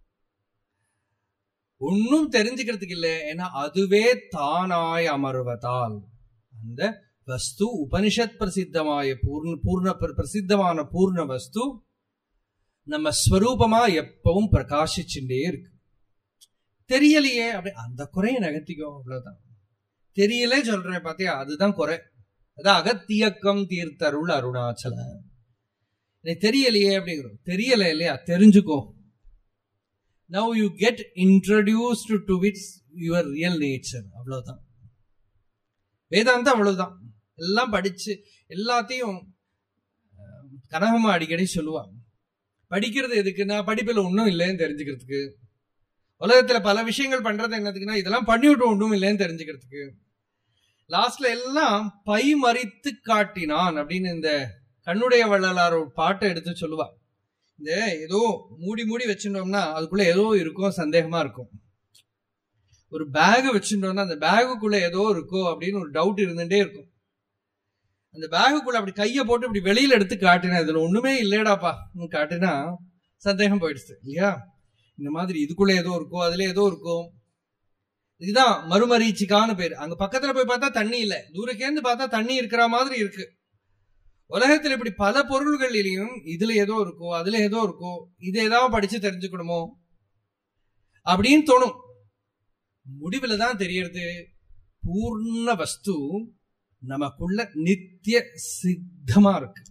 ஒன்னும் தெரிஞ்சுக்கிறதுக்கு இல்லை ஏன்னா அதுவே தானாய் அமர்வதால் அந்த வஸ்து உபனிஷத் பிரசித்தமாய பூர்ண பூர்ண பிர- பிரசித்தமான பூர்ண வஸ்து நம்ம ஸ்வரூபமா எப்பவும் பிரகாசிச்சுட்டே இருக்கு தெரியலையே அப்படி அந்த குறைய நகர்த்திக்கோ அவ்வளவுதான் தெரியல சொல்றேன் பாத்தியா அதுதான் குறை அதான் அகத்தியக்கம் தீர்த்தருள் அருணாச்சல எனக்கு தெரியலையே அப்படிங்கிறோம் தெரியல இல்லையா தெரிஞ்சுக்கோ now you get introduced to wits your real nature அவ்வளவுதான் வேதாந்தம் அவ்வளவுதான் எல்லாம் படிச்சு எல்லாத்தையும் அஹ், கனகம்மா அடிக்கடி சொல்லுவாங்க படிக்கிறது எதுக்குன்னா படிப்புல ஒன்றும் இல்லைன்னு தெரிஞ்சுக்கிறதுக்கு உலகத்துல பல விஷயங்கள் பண்றது என்னதுக்குன்னா இதெல்லாம் பண்ணிவிட்டு ஒன்றும் இல்லைன்னு தெரிஞ்சுக்கிறதுக்கு லாஸ்ட்ல எல்லாம் பை மறித்து காட்டினான் அப்படின்னு இந்த கண்ணுடைய வள்ளலார் ஒரு பாட்டை எடுத்து சொல்லுவா இந்த ஏதோ மூடி மூடி வச்சுட்டோம்னா அதுக்குள்ள ஏதோ இருக்கும் சந்தேகமா இருக்கும் ஒரு பேக் வச்சுட்டோம்னா அந்த பேகுக்குள்ள ஏதோ இருக்கோ அப்படின்னு ஒரு டவுட் இருந்துட்டே இருக்கும் அந்த பேகுக்குள்ள அப்படி கையை போட்டு இப்படி வெளியில எடுத்து காட்டினா இதுல ஒண்ணுமே இல்லையடாப்பா காட்டினா சந்தேகம் போயிடுச்சு இல்லையா இந்த மாதிரி இதுக்குள்ள ஏதோ இருக்கோ அதுல ஏதோ இருக்கும் இதுதான் மறுமரீச்சிக்கான பேர் அங்க பக்கத்துல போய் பார்த்தா தண்ணி இல்ல தூரக்கேந்து பார்த்தா தண்ணி இருக்கிற மாதிரி இருக்கு உலகத்துல இப்படி பல பொருள்களிலையும் இதுல ஏதோ இருக்கோ அதுல ஏதோ இருக்கோ இது ஏதாவது படிச்சு தெரிஞ்சுக்கணுமோ அப்படின்னு தோணும் முடிவுல தான் தெரியறது பூர்ண வஸ்து நமக்குள்ள நித்திய சித்தமா இருக்கு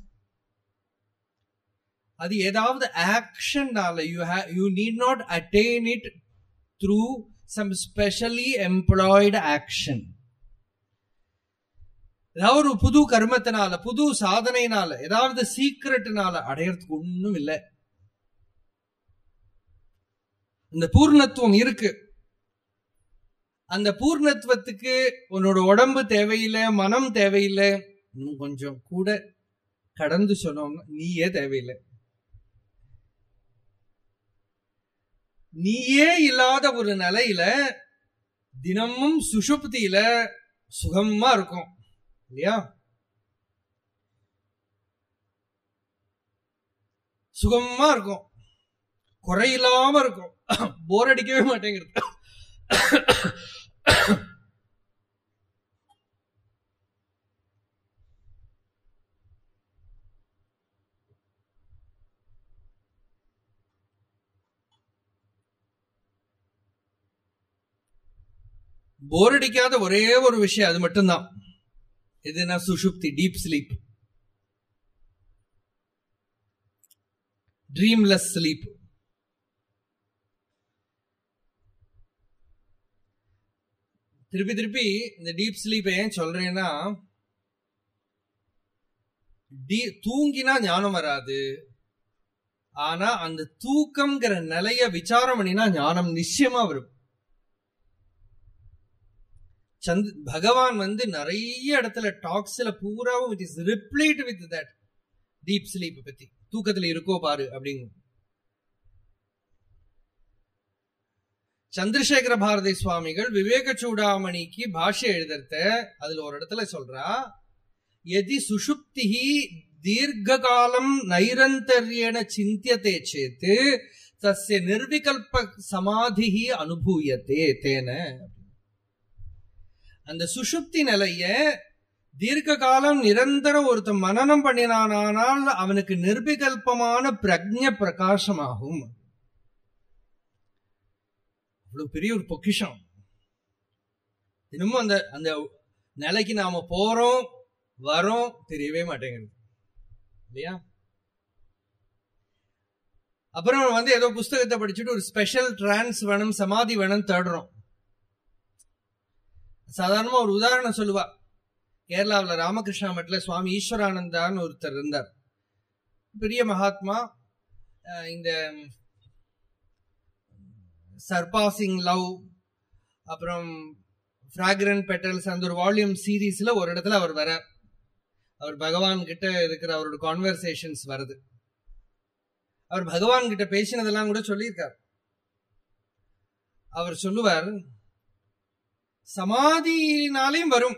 அது ஏதாவது ஆக்ஷன்னால you you need not attain it through some specially employed action ஏதாவது ஒரு புது கர்மத்தினால புது சாதனையினால ஏதாவது சீக்கிரட்டினால அடையறதுக்கு ஒண்ணும் இல்லை இந்த பூர்ணத்துவம் இருக்கு அந்த பூர்ணத்துவத்துக்கு உன்னோட உடம்பு தேவையில்லை மனம் தேவையில்லை இன்னும் கொஞ்சம் கூட கடந்து சொன்னோம்னா நீயே தேவையில்லை நீயே இல்லாத ஒரு நிலையில தினமும் சுஷுப்தியில சுகமா இருக்கும் இல்லையா சுகமா இருக்கும் குறையில்லாம இருக்கும் போர் அடிக்கவே மாட்டேங்கிறது போர் அடிக்காத ஒரே ஒரு விஷயம் அது மட்டும்தான் எதுனா சுஷுப்தி டீப் ஸ்லீப் ட்ரீம்லெஸ் ஸ்லீப் திருப்பி திருப்பி இந்த டீப் ஸ்லீப் ஏன் சொல்றேன்னா தூங்கினா ஞானம் வராது ஆனா அந்த தூக்கம்ங்கிற நிலைய விசாரம் பண்ணினா ஞானம் நிச்சயமா வரும் சந்த் பகவான் வந்து நிறைய இடத்துல டாக்ஸ்ல பூராவும் it is replete with that deep sleep பத்தி தூக்கத்துல இருக்கோ பாரு அப்படிங்க சந்திரசேகர பாரதி சுவாமிகள் விவேக சூடாமணிக்கு பாஷ்ய எழுதுறத அதுல ஒரு இடத்துல சொல்றா எதி சுஷுப்தி தீர்க்க காலம் நைரந்தர்யேன சிந்தியதே சேத்து தஸ்ய நிர்விகல்ப சமாதி அனுபூயத்தே தேன அந்த சுஷுப்தி நிலைய தீர்க்க காலம் நிரந்தரம் ஒருத்தன் மனநம் பண்ணினானால் அவனுக்கு நிர்விகல்பமான பிரஜ பிரகாசமாகும் அவ்வளவு பெரிய ஒரு பொக்கிஷம் தினமும் அந்த அந்த நிலைக்கு நாம போறோம் வரோம் தெரியவே மாட்டேங்குது இல்லையா அப்புறம் வந்து ஏதோ புஸ்தகத்தை படிச்சுட்டு ஒரு ஸ்பெஷல் டிரான்ஸ் வேணும் சமாதி வேணும் தேடுறோம் சாதாரணமா ஒரு உதாரணம் சொல்லுவா கேரளாவில் ராமகிருஷ்ணா மட்டில் சுவாமி ஈஸ்வரானந்தான்னு ஒருத்தர் இருந்தார் பெரிய மகாத்மா இந்த சர்பாசிங் லவ் அப்புறம் ஃப்ராக்ரன் பெட்டல்ஸ் அந்த ஒரு வால்யூம் சீரீஸ்ல ஒரு இடத்துல அவர் வர அவர் பகவான் கிட்ட இருக்கிற அவரோட கான்வர்சேஷன்ஸ் வருது அவர் பகவான் கிட்ட பேசினதெல்லாம் கூட சொல்லியிருக்கார் அவர் சொல்லுவார் சமாதினாலையும் வரும்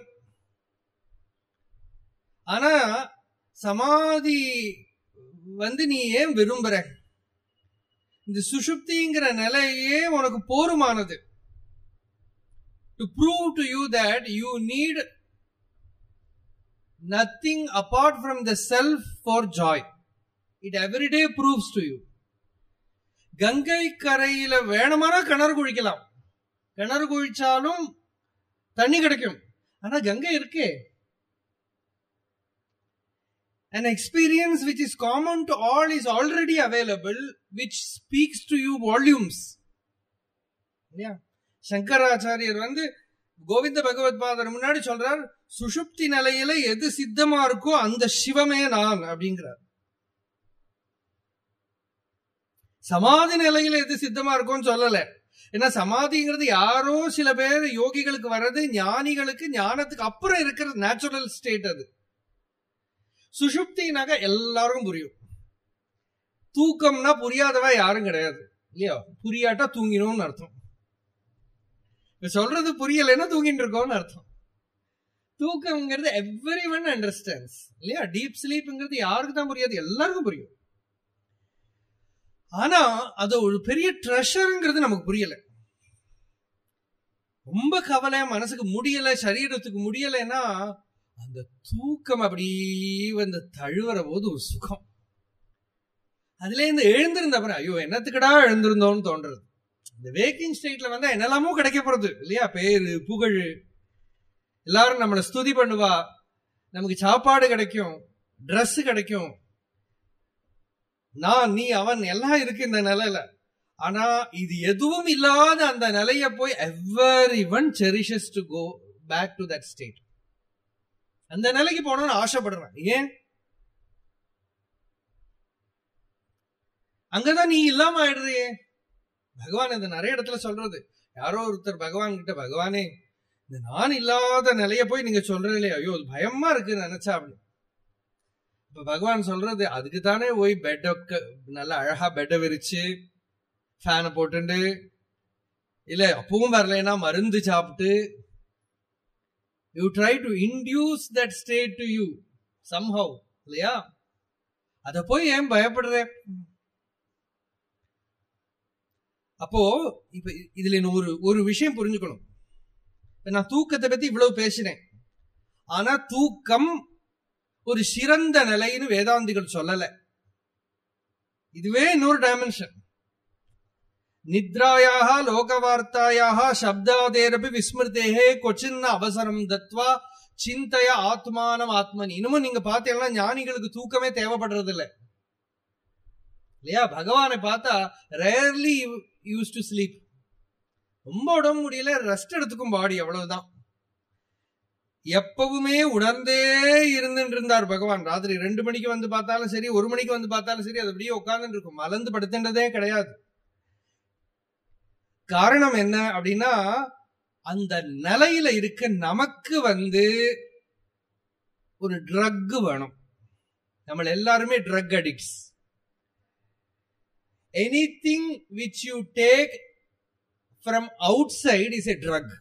ஆனா சமாதி வந்து நீ ஏன் விரும்புற இந்த சுஷுப்திங்கிற நிலையே உனக்கு போருமானது to prove to you that you need nothing apart from the self for joy it everyday proves to you Ganga கரையில வேணுமானா கிணறு குழிக்கலாம் கிணறு குழிச்சாலும் தண்ணி கிடைக்கும் ஆனா கங்கை இருக்கே an experience which is common to all is already available which speaks to you volumes இல்லையா சங்கராச்சாரியர் வந்து கோவிந்த பகவத் பாதர் முன்னாடி சொல்றார் சுஷுப்தி நிலையில எது சித்தமா இருக்கோ அந்த சிவமே நான் அப்படிங்கிறார் சமாதி நிலையில எது சித்தமா இருக்கும்னு சொல்லல ஏன்னா சமாதிங்கிறது யாரோ சில பேர் யோகிகளுக்கு வர்றது ஞானிகளுக்கு ஞானத்துக்கு அப்புறம் இருக்கிற நேச்சுரல் ஸ்டேட் அது சுஷுப்தினாக்க எல்லாருக்கும் புரியும் தூக்கம்னா புரியாதவ யாரும் கிடையாது இல்லையா புரியாட்டா தூங்கினோம்னு அர்த்தம் சொல்றது புரியலைன்னா தூங்கிட்டு இருக்கோம்னு அர்த்தம் தூக்கம்ங்கிறது எவ்ரி ஒன் அண்டர்ஸ்டாண்ட்ஸ் இல்லையா டீப் ஸ்லீப்ங்கிறது யாருக்கு தான் புரியாது எல்லாருக்கும் புரியும் ஆனா அது ஒரு பெரிய ட்ரெஷருங்கிறது நமக்கு புரியல ரொம்ப கவலை மனசுக்கு முடியல சரீரத்துக்கு முடியலைன்னா அந்த தூக்கம் அப்படியே வந்து தழுவுற போது ஒரு சுகம் அதுல இருந்து எழுந்திருந்த அப்புறம் ஐயோ என்னத்துக்கடா எழுந்திருந்தோம்னு தோன்றது இந்த வேக்கிங் ஸ்டேட்ல வந்தா என்னெல்லாமோ கிடைக்க போறது இல்லையா பேரு புகழ் எல்லாரும் நம்மளை ஸ்துதி பண்ணுவா நமக்கு சாப்பாடு கிடைக்கும் ட்ரெஸ் கிடைக்கும் நான் நீ அவன் எல்லாம் இருக்கு இந்த நிலையில ஆனா இது எதுவும் இல்லாத அந்த நிலைய போய் every one cherishes to go back to that state அந்த நிலைக்கு போனோம்னு ஆசைப்படுறேன் ஏன் அங்கதான் நீ இல்லாம ஆயிடுறியே பகவான் இந்த நிறைய இடத்துல சொல்றது யாரோ ஒருத்தர் பகவான் கிட்ட பகவானே இந்த நான் இல்லாத நிலைய போய் நீங்க சொல்றீங்களே ஐயோ பயமா இருக்கு நினைச்சா அப்படி இப்ப பகவான் சொல்றது அதுக்கு தானே போய் பெட்ட நல்ல அழகா பெட்டை விரிச்சு ஃபேனை போட்டுண்டு இல்ல அப்பவும் வரலைன்னா மருந்து சாப்பிட்டு you try to induce that state to you somehow இல்லையா அத போய் ஏன் பயப்படுற அப்போ இப்ப இதுல இன்னும் ஒரு ஒரு விஷயம் புரிஞ்சுக்கணும் இப்ப நான் தூக்கத்தை பத்தி இவ்வளவு பேசினேன் ஆனா தூக்கம் ஒரு சிறந்த நிலைன்னு வேதாந்திகள் சொல்லல இதுவே இன்னொரு டைமென்ஷன் நித்ராயாக லோகவார்த்தாயாக சப்தாதேரபி விஸ்மிருதேகே கொச்சின்ன அவசரம் தத்வா சிந்தைய ஆத்மானம் ஆத்மனி இன்னமும் நீங்க பாத்தீங்கன்னா ஞானிகளுக்கு தூக்கமே தேவைப்படுறது இல்ல இல்லையா பகவானை பார்த்தா ரேர்லி யூஸ் டு ஸ்லீப் ரொம்ப உடம்பு முடியல ரெஸ்ட் எடுத்துக்கும் பாடி அவ்வளவுதான் எப்பவுமே உணர்ந்தே இருந்துட்டு இருந்தார் பகவான் ராத்திரி ரெண்டு மணிக்கு வந்து பார்த்தாலும் சரி ஒரு மணிக்கு வந்து பார்த்தாலும் சரி அது அப்படியே உட்கார்ந்து இருக்கும் மலர்ந்து படுத்துன்றதே கிடையாது காரணம் என்ன அப்படின்னா அந்த நிலையில இருக்க நமக்கு வந்து ஒரு ட்ரக் வேணும் நம்ம எல்லாருமே drug addicts anything which you take from outside is a drug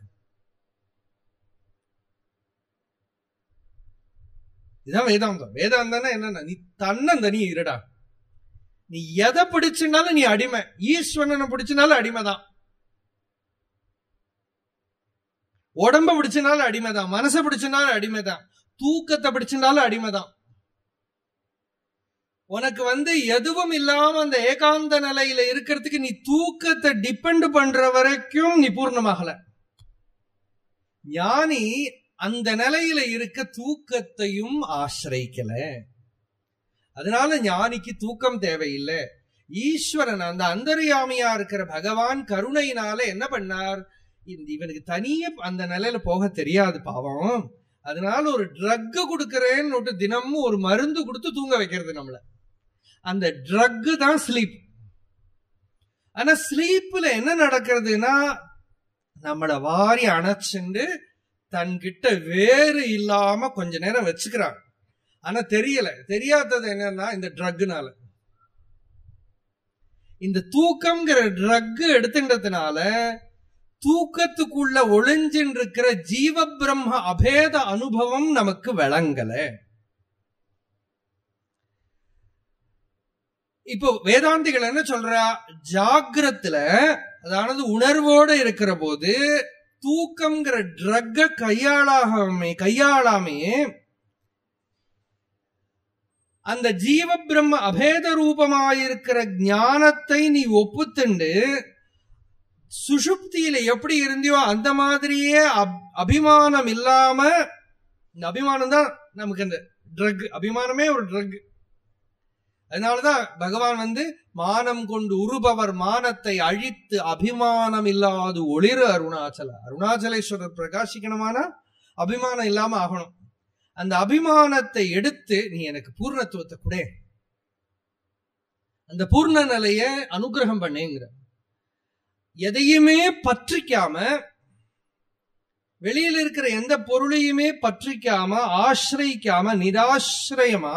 இதான் வேதாந்தம் வேதாந்தம்னா என்னன்னா நீ தன்னந்தனி இருடா நீ எதை பிடிச்சுனாலும் நீ அடிமை ஈஸ்வரனை பிடிச்சினாலும் அடிமை தான் உடம்ப பிடிச்சனாலும் அடிமை தான் மனசை பிடிச்சனாலும் அடிமை தான் தூக்கத்தை பிடிச்சனாலும் அடிமை தான் உனக்கு வந்து எதுவும் இல்லாம அந்த ஏகாந்த நிலையில இருக்கிறதுக்கு நீ தூக்கத்தை டிபெண்ட் பண்ற வரைக்கும் நீ பூர்ணமாகல ஞானி அந்த நிலையில இருக்க தூக்கத்தையும் ஆசிரிக்கல அதனால ஞானிக்கு தூக்கம் தேவையில்லை ஈஸ்வரன் அந்த அந்தரியாமியா இருக்கிற பகவான் கருணையினால என்ன பண்ணார் இந்த இவனுக்கு தனிய அந்த நிலையில போக தெரியாது பாவம் அதனால ஒரு ட்ரக் கொடுக்கறேன்னு தினமும் ஒரு மருந்து கொடுத்து தூங்க வைக்கிறது நம்மள அந்த ட்ரக் தான் ஸ்லீப் ஆனா ஸ்லீப்ல என்ன நடக்கிறதுனா நம்மள வாரி அணைச்சுண்டு தன்கிட்ட வேறு இல்லாம கொஞ்ச நேரம் வச்சுக்கிறான் ஆனா தெரியல தெரியாதது என்னன்னா இந்த ட்ரக்னால இந்த தூக்கம்ங்கிற ட்ரக் எடுத்துன்றதுனால தூக்கத்துக்குள்ள ஒளிஞ்சின் இருக்கிற ஜீவ பிரம்ம அபேத அனுபவம் நமக்கு விளங்கல இப்போ வேதாந்திகள் என்ன சொல்றா ஜாகிரத்துல அதாவது உணர்வோட இருக்கிற போது தூக்கம்ங்கிற ட்ரக்க கையாளாமே கையாளாமே அந்த ஜீவ பிரம்ம அபேத ரூபமாயிருக்கிற ஞானத்தை நீ ஒப்புத்துண்டு சுஷுப்தியில எப்படி இருந்தியோ அந்த மாதிரியே அபிமானம் இல்லாம இந்த அபிமானம் தான் நமக்கு அந்த ட்ரக் அபிமானமே ஒரு ட்ரக் அதனாலதான் பகவான் வந்து மானம் கொண்டு உருபவர் மானத்தை அழித்து அபிமானம் இல்லாது ஒளிர அருணாச்சல அருணாச்சலேஸ்வரர் பிரகாசிக்கணுமானா அபிமானம் இல்லாம ஆகணும் அந்த அபிமானத்தை எடுத்து நீ எனக்கு பூர்ணத்துவத்தை கூட அந்த பூர்ண நிலைய அனுகிரகம் பண்ணேங்கிற எதையுமே பற்றிக்காம வெளியில இருக்கிற எந்த பொருளையுமே பற்றிக்காம ஆசிரிக்காம நிராசிரயமா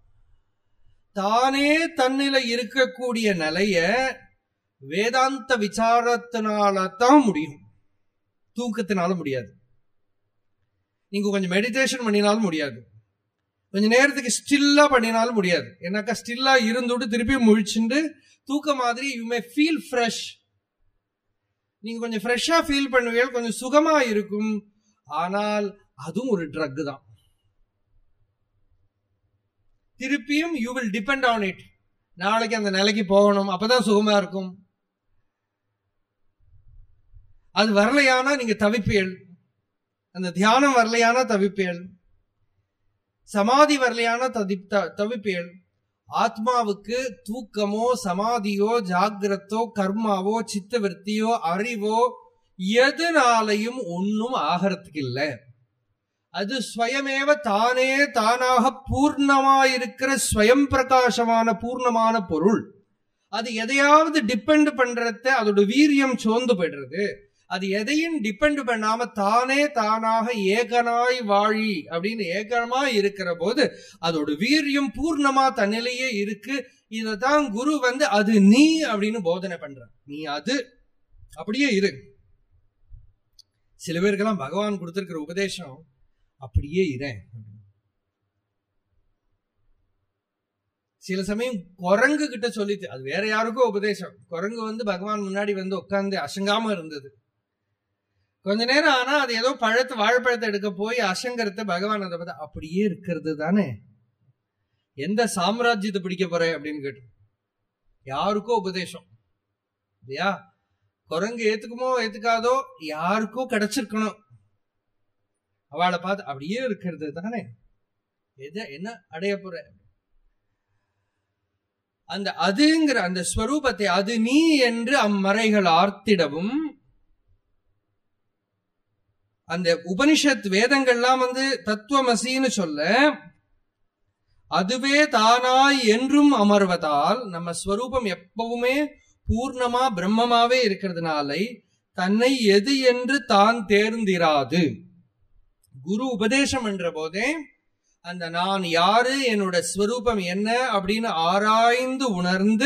தானே தன்னில இருக்கக்கூடிய நிலைய வேதாந்த விசாரத்தினால தான் முடியும் தூக்கத்தினால முடியாது நீங்க கொஞ்சம் மெடிடேஷன் பண்ணினாலும் முடியாது கொஞ்ச நேரத்துக்கு ஸ்டில்லா பண்ணினாலும் முடியாது ஏன்னாக்கா ஸ்டில்லா இருந்துட்டு திருப்பி முழிச்சுட்டு தூக்க மாதிரி யூ மே ஃபீல் ஃப்ரெஷ் நீங்க கொஞ்சம் ஃப்ரெஷ்ஷா ஃபீல் பண்ணுவீங்க கொஞ்சம் சுகமா இருக்கும் ஆனால் அதுவும் ஒரு ட்ரக் தான் திருப்பியும் you will depend on it நாளைக்கு அந்த நிலைக்கு போகணும் அப்பதான் சுகமா இருக்கும் அது வரலையானா நீங்க தவிப்பீள் அந்த தியானம் வரலையானா தவிப்பேள் சமாதி வரலையான ததி தவிப்பேள் ஆத்மாவுக்கு தூக்கமோ சமாதியோ ஜாகிரத்தோ கர்மாவோ சித்த விற்த்தியோ அறிவோ எதனாலையும் ஒன்னும் ஆகிறதுக்கு இல்ல அது ஸ்வயமேவ தானே தானாக பூர்ணமாயிருக்கிற ஸ்வயம் பிரகாசமான பூர்ணமான பொருள் அது எதையாவது டிபெண்ட் பண்றத அதோட வீரியம் சோர்ந்து போயிடுறது அது எதையும் டிபெண்ட் பண்ணாம தானே தானாக ஏகனாய் வாழி அப்படின்னு ஏகனமா இருக்கிற போது அதோட வீரியம் பூர்ணமா தன்னிலேயே இருக்கு இததான் குரு வந்து அது நீ அப்படின்னு போதனை பண்ற நீ அது அப்படியே இரு சில பேருக்கெல்லாம் பகவான் கொடுத்திருக்கிற உபதேசம் அப்படியே இரேன் சில சமயம் குரங்கு கிட்ட சொல்லிட்டு அது வேற யாருக்கோ உபதேசம் குரங்கு வந்து பகவான் முன்னாடி வந்து உட்கார்ந்து அசங்காம இருந்தது கொஞ்ச நேரம் ஆனா அது ஏதோ பழத்தை வாழைப்பழத்தை எடுக்க போய் அசங்கரத்தை பகவான் அதை பார்த்து அப்படியே இருக்கிறது தானே எந்த சாம்ராஜ்யத்தை பிடிக்க போற அப்படின்னு கேட்டு யாருக்கோ உபதேசம் இல்லையா குரங்கு ஏத்துக்குமோ ஏத்துக்காதோ யாருக்கோ கிடைச்சிருக்கணும் அவளை பார்த்து அப்படியே இருக்கிறது தானே எதை என்ன அடைய போற அந்த அதுங்கிற அந்த ஸ்வரூபத்தை அது நீ என்று அம்மறைகள் ஆர்த்திடவும் அந்த உபனிஷத் வேதங்கள்லாம் வந்து தத்துவமசின்னு சொல்ல அதுவே தானாய் என்றும் அமர்வதால் நம்ம ஸ்வரூபம் எப்பவுமே பூர்ணமா பிரம்மமாவே இருக்கிறதுனால தன்னை எது என்று தான் தேர்ந்திராது குரு உபதேசம் என்ற போதே அந்த நான் யாரு என்னோட ஸ்வரூபம் என்ன அப்படின்னு ஆராய்ந்து உணர்ந்து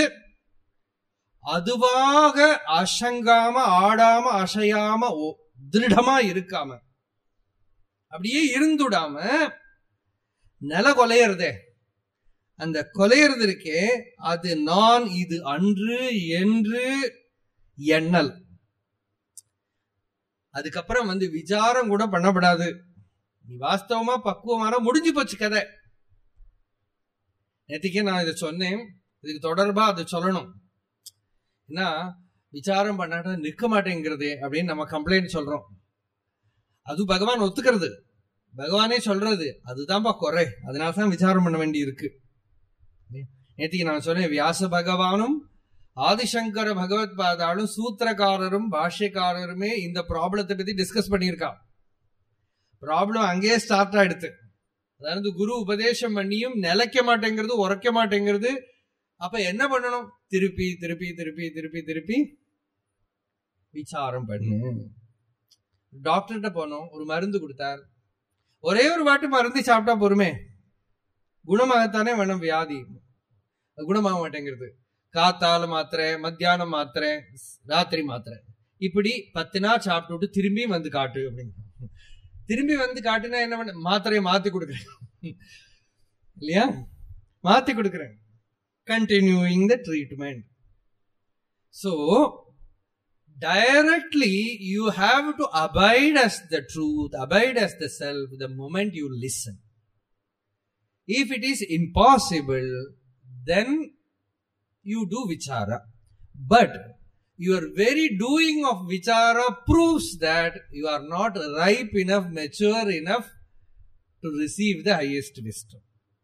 அதுவாக அசங்காம ஆடாம அசையாம திருடமா இருக்காம அப்படியே இருந்துடாம நில கொலையறதே அந்த கொலையறது இருக்கே அது நான் இது அன்று என்று எண்ணல் அதுக்கப்புறம் வந்து விசாரம் கூட பண்ணப்படாது நீ வாஸ்தவமா பக்குவமான முடிஞ்சு போச்சு கதை நேற்றுக்கே நான் இதை சொன்னேன் இதுக்கு தொடர்பா அது சொல்லணும் ஏன்னா விசாரம் பண்ணாட்ட நிற்க மாட்டேங்கிறது அப்படின்னு நம்ம கம்ப்ளைண்ட் சொல்றோம் அது பகவான் ஒத்துக்கிறது பகவானே சொல்றது அதுதான்ப்பா குறை அதனாலதான் விசாரம் பண்ண வேண்டி இருக்கு நேற்றுக்கு நான் சொன்னேன் வியாச பகவானும் ஆதிசங்கர பகவத் பாதாலும் சூத்திரக்காரரும் பாஷ்யக்காரருமே இந்த ப்ராப்ளத்தை பத்தி டிஸ்கஸ் பண்ணியிருக்கா ப்ராப்ளம் அங்கேயே ஸ்டார்ட் ஆயிடுது அதாவது குரு உபதேசம் பண்ணியும் நிலைக்க மாட்டேங்கிறது உரைக்க மாட்டேங்கிறது அப்ப என்ன பண்ணணும் திருப்பி திருப்பி திருப்பி திருப்பி திருப்பி விசாரம் பண்ணு டாக்டர்கிட்ட போனோம் ஒரு மருந்து கொடுத்தார் ஒரே ஒரு வாட்டி மருந்து சாப்பிட்டா பொறுமே குணமாகத்தானே வேணும் வியாதி குணமாக மாட்டேங்கிறது காத்தால மாத்திரை மத்தியானம் மாத்திரை ராத்திரி மாத்திரை இப்படி பத்து நாள் சாப்பிட்டு திரும்பி வந்து காட்டு அப்படின்னு திரும்பி வந்து காட்டுனா என்ன பண்ண மாத்திரையை மாத்தி கொடுக்குறேன் இல்லையா மாத்தி கொடுக்குறேன் continuing the treatment so directly you have to abide as the truth, abide as the self the moment you listen. If it is impossible, then you do vichara. But your very doing of vichara proves that you are not ripe enough, mature enough to receive the highest wisdom.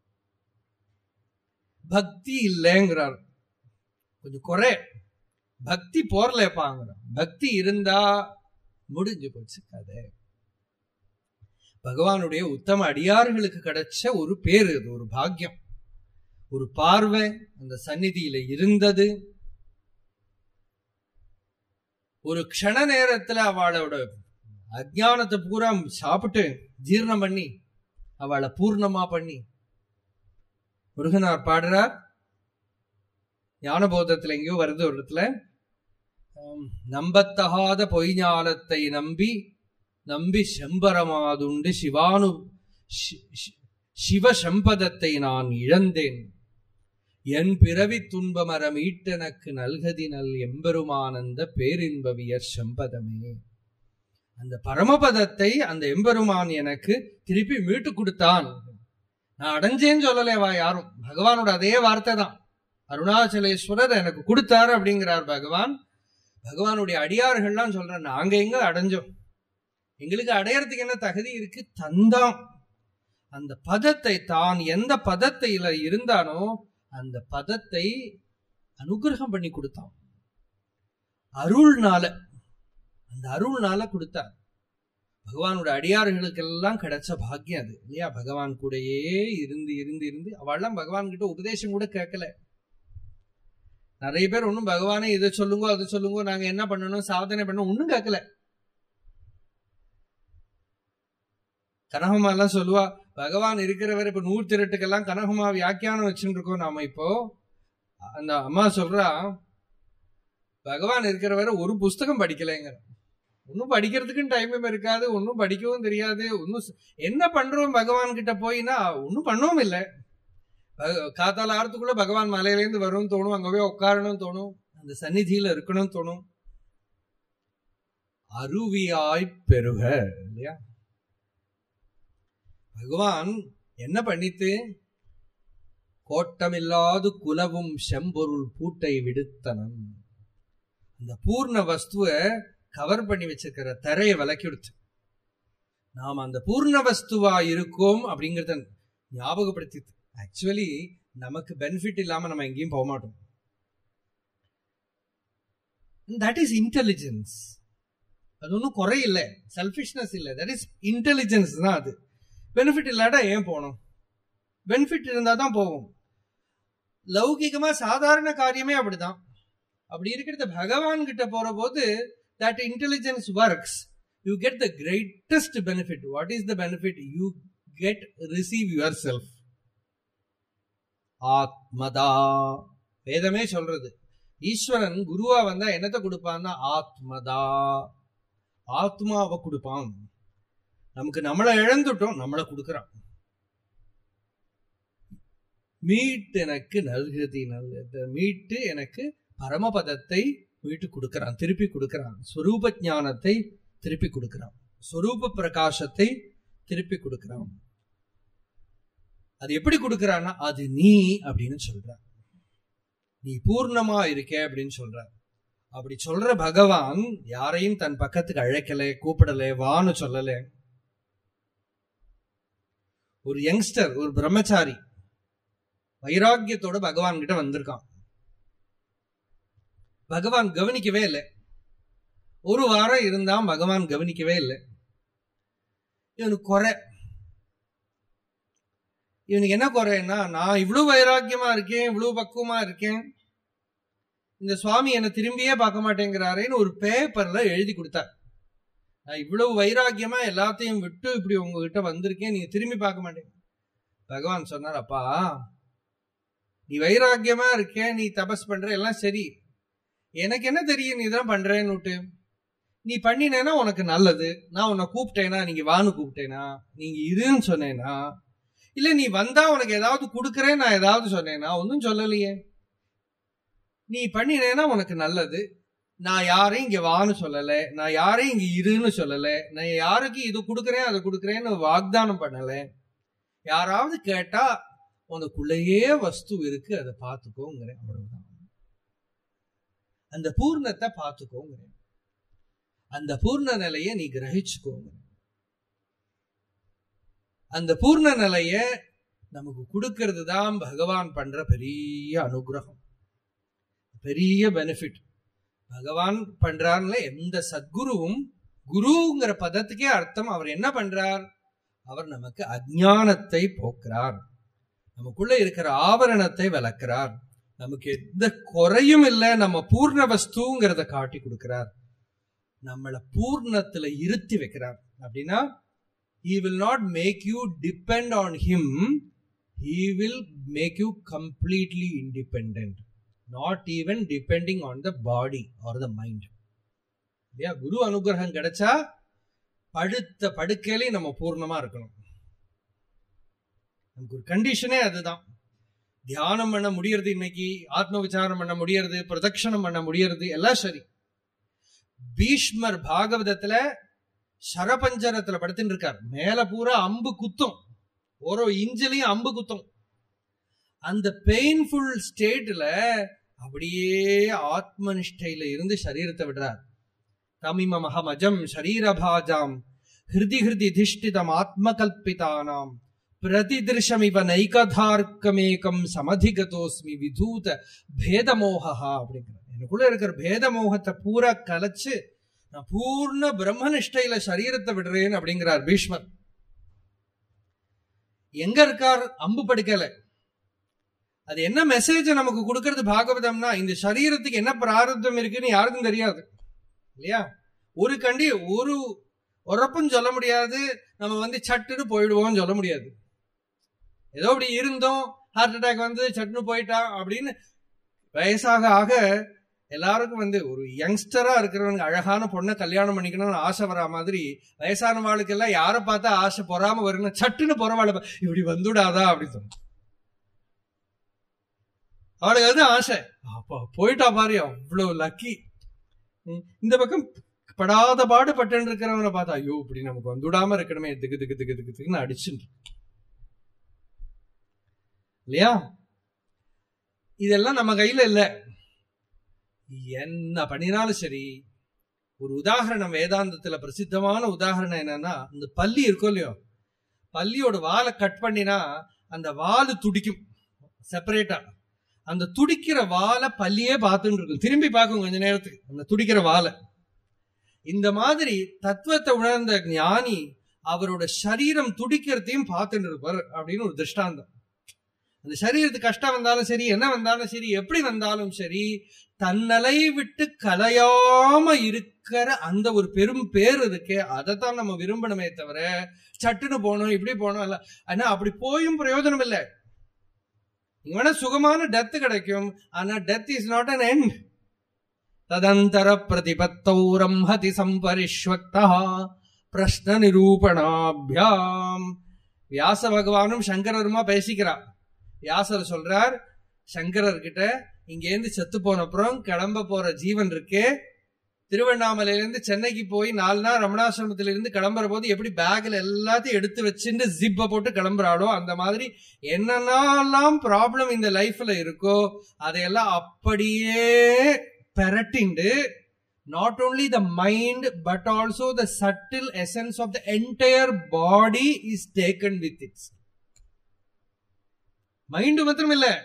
பக்தி இல்லைங்கிறார் கொஞ்சம் குறை பக்தி போர்லேப்பாங்கிறான் பக்தி இருந்தா முடிஞ்சு போச்சு கதை பகவானுடைய உத்தம அடியார்களுக்கு கிடைச்ச ஒரு பேரு அது ஒரு பாக்கியம் ஒரு பார்வை அந்த சந்நிதியில இருந்தது ஒரு க்ஷண நேரத்துல அவளோட அஜானத்தை பூரா சாப்பிட்டு ஜீர்ணம் பண்ணி அவளை பூர்ணமா பண்ணி முருகனார் பாடுறார் ஞானபோதத்துல எங்கேயோ வருது ஒரு இடத்துல நம்பத்தகாத பொய்ஞானத்தை நம்பி நம்பி செம்பரமாதுண்டு சிவானு சிவ செம்பதத்தை நான் இழந்தேன் என் பிறவி துன்பமரம் ஈட்டனக்கு நல்கதி நல் எம்பெருமானந்த பேரின்பவியர் செம்பதமே அந்த பரமபதத்தை அந்த எம்பெருமான் எனக்கு திருப்பி மீட்டு கொடுத்தான் நான் அடைஞ்சேன்னு சொல்லலேவா யாரும் பகவானோட அதே வார்த்தை தான் அருணாச்சலேஸ்வரர் எனக்கு கொடுத்தாரு அப்படிங்கிறார் பகவான் பகவானுடைய அடியார்கள்லாம் சொல்றேன் நாங்க எங்க அடைஞ்சோம் எங்களுக்கு அடையறதுக்கு என்ன தகுதி இருக்கு தந்தான் அந்த பதத்தை தான் எந்த பதத்தையில இருந்தானோ அந்த பதத்தை அனுகிரகம் பண்ணி கொடுத்தான் அருள்னால அந்த அருள்னால கொடுத்தார் பகவானோட அடியார்களுக்கெல்லாம் கிடைச்ச பாக்கியம் அது இல்லையா பகவான் கூடயே இருந்து இருந்து இருந்து அவள்லாம் பகவான் கிட்ட உபதேசம் கூட கேட்கல நிறைய பேர் ஒன்றும் பகவானே இதை சொல்லுங்க அதை சொல்லுங்க நாங்க என்ன பண்ணணும் சாதனை பண்ணணும் ஒன்றும் கேட்கல கனகமா எல்லாம் சொல்லுவா பகவான் இருக்கிறவர் இப்ப நூறு திரட்டுக்கெல்லாம் கனகமா வியாக்கியானம் வச்சுட்டு இருக்கோம் நாம இப்போ அந்த அம்மா சொல்றா பகவான் இருக்கிறவரை ஒரு புஸ்தகம் படிக்கலைங்கிற ஒன்னும் படிக்கிறதுக்குன்னு டைமும் இருக்காது ஒன்னும் படிக்கவும் தெரியாது ஒன்னும் என்ன பண்றோம் பகவான் கிட்ட போயினா ஒன்னும் பண்ணவும் இல்லை காத்தால ஆறதுக்குள்ள பகவான் மலையிலேருந்து வரும் தோணும் அங்க போய் உட்காரணும் தோணும் அந்த சந்நிதியில இருக்கணும் தோணும் அருவியாய் பெருக இல்லையா பகவான் என்ன பண்ணித்து கோட்டமில்லாது குலவும் செம்பொருள் பூட்டை விடுத்தனன் அந்த பூர்ண வஸ்துவை கவர் பண்ணி வச்சிருக்கிற தரையை விளக்கிடுச்சு நாம் அந்த பூர்ண வஸ்துவா இருக்கோம் அப்படிங்கறத ஞாபகப்படுத்தி ஆக்சுவலி நமக்கு பெனிஃபிட் இல்லாம நம்ம எங்கேயும் போக மாட்டோம் தட் இஸ் இன்டெலிஜென்ஸ் அது ஒன்றும் குறையில்ல செல்ஃபிஷ்னஸ் இல்லை தட் இஸ் இன்டெலிஜென்ஸ் தான் அது பெனிஃபிட் இல்லாட்டா ஏன் போகணும் பெனிஃபிட் இருந்தா தான் போவோம் லௌகிகமா சாதாரண காரியமே அப்படிதான் அப்படி இருக்கிறது பகவான் கிட்ட போற போது that intelligence works you get the greatest benefit what is the benefit you get receive your self ஆத்மதா வேதமே சொல்றது ஈஸ்வரன் குருவா வந்தா என்னத்தை கொடுப்பான்னா ஆத்மதா ஆத்மாவை கொடுப்பான் நமக்கு நம்மளை இழந்துட்டோம் நம்மளை கொடுக்கறான் மீட் எனக்கு நல்கதி நல்ல மீட்டு எனக்கு பரமபதத்தை மீட்டு கொடுக்கறான் திருப்பி கொடுக்கறான் ஸ்வரூப ஞானத்தை திருப்பி கொடுக்கறான் ஸ்வரூப பிரகாசத்தை திருப்பி கொடுக்கறான் அது எப்படி கொடுக்கறான்னா அது நீ அப்படின்னு சொல்ற நீ பூர்ணமா இருக்க அப்படின்னு சொல்ற அப்படி சொல்ற பகவான் யாரையும் தன் பக்கத்துக்கு அழைக்கல கூப்பிடல வான்னு சொல்லல ஒரு யங்ஸ்டர் ஒரு பிரம்மச்சாரி வைராக்கியத்தோட பகவான் கிட்ட வந்திருக்கான் பகவான் கவனிக்கவே இல்லை ஒரு வாரம் இருந்தான் பகவான் கவனிக்கவே இல்லை இவனுக்கு குறை இவனுக்கு என்ன குறைன்னா நான் இவ்வளவு வைராக்கியமா இருக்கேன் இவ்வளவு பக்குவமா இருக்கேன் இந்த சுவாமி என்ன திரும்பியே பார்க்க மாட்டேங்கிறாரேன்னு ஒரு பேப்பர்ல எழுதி கொடுத்தார் நான் இவ்வளவு வைராக்கியமா எல்லாத்தையும் விட்டு இப்படி உங்ககிட்ட வந்திருக்கேன் நீங்க திரும்பி பார்க்க மாட்டேங்க பகவான் சொன்னார் அப்பா நீ வைராக்கியமா இருக்க நீ தபஸ் பண்ற எல்லாம் சரி எனக்கு என்ன தெரியும் நீ தான் பண்றேன்னு நீ பண்ணினேன்னா உனக்கு நல்லது நான் உன்னை கூப்பிட்டேனா நீங்க வான்னு கூப்பிட்டேனா நீங்க இருன்னு சொன்னேனா இல்ல நீ வந்தா உனக்கு ஏதாவது கொடுக்கறேன் நான் ஏதாவது சொன்னேனா ஒன்னும் சொல்லலையே நீ பண்ணினேன்னா உனக்கு நல்லது நான் யாரையும் இங்க வான்னு சொல்லல நான் யாரையும் இங்க இருன்னு சொல்லல நான் யாருக்கு இது கொடுக்கறேன் அதை கொடுக்கறேன்னு வாக்தானம் பண்ணல யாராவது கேட்டா உனக்குள்ளேயே வஸ்து இருக்கு அதை பார்த்துக்கோங்கிறேன் அவ்வளவுதான் அந்த பூர்ணத்தை பார்த்துக்கோங்கிறேன் அந்த பூர்ண நிலைய நீ கிரகிச்சுக்கோங்க அந்த பூர்ண நிலைய நமக்கு கொடுக்கிறது தான் பகவான் பண்ற பெரிய அனுகிரகம் பெரிய பெனிஃபிட் பகவான் பண்றாருல எந்த சத்குருவும் குருங்கிற பதத்துக்கே அர்த்தம் அவர் என்ன பண்றார் அவர் நமக்கு அஜானத்தை போக்குறார் நமக்குள்ள இருக்கிற ஆவரணத்தை விளக்குறார் நமக்கு எந்த குறையும் இல்லை நம்ம பூர்ண வஸ்துங்கிறத காட்டி கொடுக்கிறார் நம்மளை பூர்ணத்துல இருத்தி வைக்கிறார் அப்படின்னா he will not make you depend on him he will make you completely independent not even depending on the body or the mind இல்லையா குரு அனுகிரகம் கிடைச்சா படுத்த படுக்கையிலே நம்ம பூர்ணமா இருக்கணும் நமக்கு ஒரு கண்டிஷனே அதுதான் தியானம் பண்ண முடியறது இன்னைக்கு ஆத்ம விசாரம் பண்ண முடியறது பிரதட்சணம் பண்ண முடியறது எல்லாம் சரி பீஷ்மர் பாகவதத்துல சரபஞ்சரத்துல படுத்துட்டு இருக்கார் மேல பூரா அம்பு குத்தும் ஒரு இஞ்சிலையும் அம்பு குத்தும் அந்த பெயின்ஃபுல் ஸ்டேட்ல அப்படியே ஆத்மனிஷ்டையில இருந்து சரீரத்தை விடுறார் தமிமமஹமஜம் சரீரபாஜாம் ஹிருதி ஹிருதி திஷ்டிதம் ஆத்மகல்பிதானாம் பிரதிதிருஷமிவ நைகதார்க்கமேகம் சமதிகதோஸ்மி விதூத பேதமோகா அப்படிங்கிற எனக்குள்ள இருக்கிற பேதமோகத்தை பூரா கலைச்சு நான் பூர்ண பிரம்மனிஷ்டையில சரீரத்தை விடுறேன் அப்படிங்கிறார் பீஷ்மர் எங்க இருக்கார் அம்பு படுக்கல அது என்ன மெசேஜ் நமக்கு கொடுக்கறது பாகவதம்னா இந்த சரீரத்துக்கு என்ன பிராரத்தம் இருக்குன்னு யாருக்கும் தெரியாது இல்லையா ஒரு கண்டி ஒரு உறப்பும் சொல்ல முடியாது நம்ம வந்து சட்டுன்னு போயிடுவோம் சொல்ல முடியாது ஏதோ அப்படி இருந்தோம் ஹார்ட் அட்டாக் வந்து சட்டுன்னு போயிட்டா அப்படின்னு வயசாக ஆக எல்லாருக்கும் வந்து ஒரு யங்ஸ்டரா இருக்கிறவனுக்கு அழகான பொண்ணை கல்யாணம் பண்ணிக்கணும்னு ஆசை வரா மாதிரி வயசானவாளுக்கு எல்லாம் யாரை பார்த்தா ஆசை பொறாம வரும்னு சட்டுன்னு பொறவாள இப்படி வந்துடாதா அப்படி தோணும் அவளுக்கு அது ஆசை அப்பா போயிட்டா பாரு அவ்வளவு லக்கி இந்த பக்கம் படாத பாடு பட்டு இருக்கிறவனை பார்த்தா ஐயோ இப்படி நமக்கு வந்துடாம இருக்கணுமே திக்கு திக்கு திக்கு திக்கு திக்குன்னு அடிச்சுட்டு இல்லையா இதெல்லாம் நம்ம கையில இல்ல என்ன பண்ணினாலும் சரி ஒரு உதாரணம் வேதாந்தத்துல பிரசித்தமான உதாரணம் என்னன்னா இந்த பள்ளி இருக்கும் இல்லையோ பள்ளியோட வாலை கட் பண்ணினா அந்த வாலு துடிக்கும் செப்பரேட்டா அந்த துடிக்கிற வாலை பள்ளியே பார்த்துட்டு இருக்கும் திரும்பி பார்க்கும் கொஞ்ச நேரத்துக்கு அந்த துடிக்கிற வாலை இந்த மாதிரி தத்துவத்தை உணர்ந்த ஞானி அவரோட சரீரம் துடிக்கிறதையும் பார்த்துட்டு இருப்பார் அப்படின்னு ஒரு திருஷ்டாந்தம் அந்த சரீரத்துக்கு கஷ்டம் வந்தாலும் சரி என்ன வந்தாலும் சரி எப்படி வந்தாலும் சரி தன்னலை விட்டு கலையாம இருக்கிற அந்த ஒரு பெரும் பேர் இருக்கே அதைத்தான் நம்ம விரும்பணுமே தவிர சட்டுன்னு போகணும் இப்படி போகணும் இல்ல ஆனா அப்படி போயும் பிரயோஜனம் இல்லை நீங்க வேணா சுகமான டெத் கிடைக்கும் ஆனா death is not an end ததந்தர பிரதிபத்தௌ ரம்ஹதி சம்பரிஷ்வக்தா பிரஷ்ன நிரூபணாபியாம் வியாச பகவானும் சங்கரருமா பேசிக்கிறா வியாசர் சொல்றார் சங்கரர் கிட்ட இங்கேருந்து செத்து போன அப்புறம் கிளம்ப போற ஜீவன் இருக்கே திருவண்ணாமலையில இருந்து சென்னைக்கு போய் நாலு நாள் ரமணாசிரமத்தில இருந்து கிளம்புற போது எப்படி பேக்ல எல்லாத்தையும் எடுத்து வச்சுட்டு ஜிப்ப போட்டு கிளம்புறாளோ அந்த மாதிரி என்னென்னலாம் ப்ராப்ளம் இந்த லைஃப்ல இருக்கோ அதையெல்லாம் அப்படியே பெரட்டிண்டு not only the mind but also the subtle essence of the entire body is taken with it mind மாத்திரம் இல்ல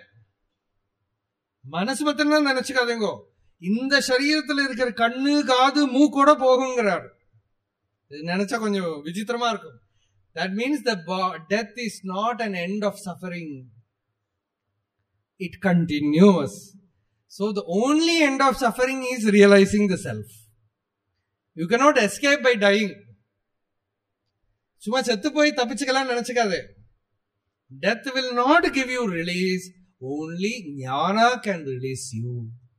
மனசு மாத்திரம் தான் நினைச்சுக்காதீங்கோ இந்த சரீரத்துல இருக்கிற கண்ணு காது மூக்கோட போகுங்கிறார் இது நினைச்சா கொஞ்சம் விசித்திரமா இருக்கும் that means the death is not an end of suffering it continues So the only end of suffering is realizing the self. You cannot escape by dying. சும்மா செத்து போய் தப்பிச்சுக்கலாம் நினைச்சுக்காது death will not give you release only jnana can release you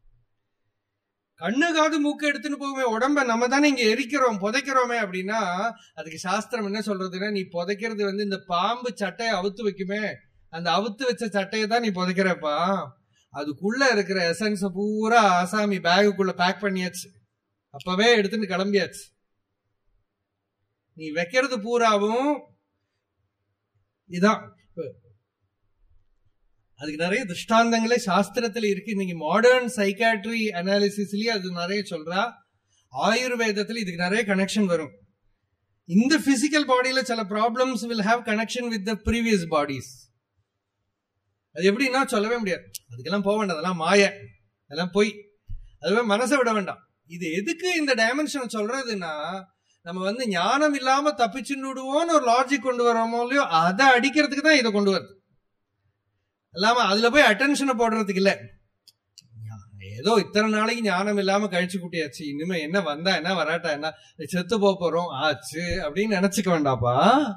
கண்ணு காது மூக்கு எடுத்துன்னு போகுமே உடம்ப நம்ம தானே இங்க எரிக்கிறோம் புதைக்கிறோமே அப்படின்னா அதுக்கு சாஸ்திரம் என்ன சொல்றதுன்னா நீ புதைக்கிறது வந்து இந்த பாம்பு சட்டையை அவுத்து வைக்குமே அந்த அவுத்து வச்ச சட்டையை தான் நீ புதைக்கிறப்பா அதுக்குள்ள இருக்கிற எசன்ஸ் பூரா ஆசாமி பேகுக்குள்ள பேக் பண்ணியாச்சு அப்பவே எடுத்துட்டு கிளம்பியாச்சு நீ வைக்கிறது பூராவும் இதான் அதுக்கு நிறைய திருஷ்டாந்தங்களே சாஸ்திரத்துல இருக்கு இன்னைக்கு மாடர்ன் சைக்காட்ரி அனாலிசிஸ்லயே அது நிறைய சொல்றா ஆயுர்வேதத்துல இதுக்கு நிறைய கனெக்ஷன் வரும் இந்த பிசிக்கல் பாடியில சில problems will have connection with the previous bodies அது எப்படின்னா சொல்லவே முடியாது அதுக்கெல்லாம் போக வேண்டாம் அதெல்லாம் மாய அதெல்லாம் போய் அதுவே மனசை விட வேண்டாம் இது எதுக்கு இந்த டைமென்ஷன் சொல்றதுன்னா நம்ம வந்து ஞானம் இல்லாம தப்பிச்சுன்னு விடுவோம்னு ஒரு லாஜிக் கொண்டு வரோமோ இல்லையோ அதை அடிக்கிறதுக்கு தான் இதை கொண்டு வருது இல்லாம அதுல போய் அட்டென்ஷனை போடுறதுக்கு இல்ல ஏதோ இத்தனை நாளைக்கு ஞானம் இல்லாம கழிச்சு கூட்டியாச்சு இனிமே என்ன வந்தா என்ன வராட்டா என்ன செத்து போக போறோம் ஆச்சு அப்படின்னு நினைச்சுக்க வேண்டாப்பா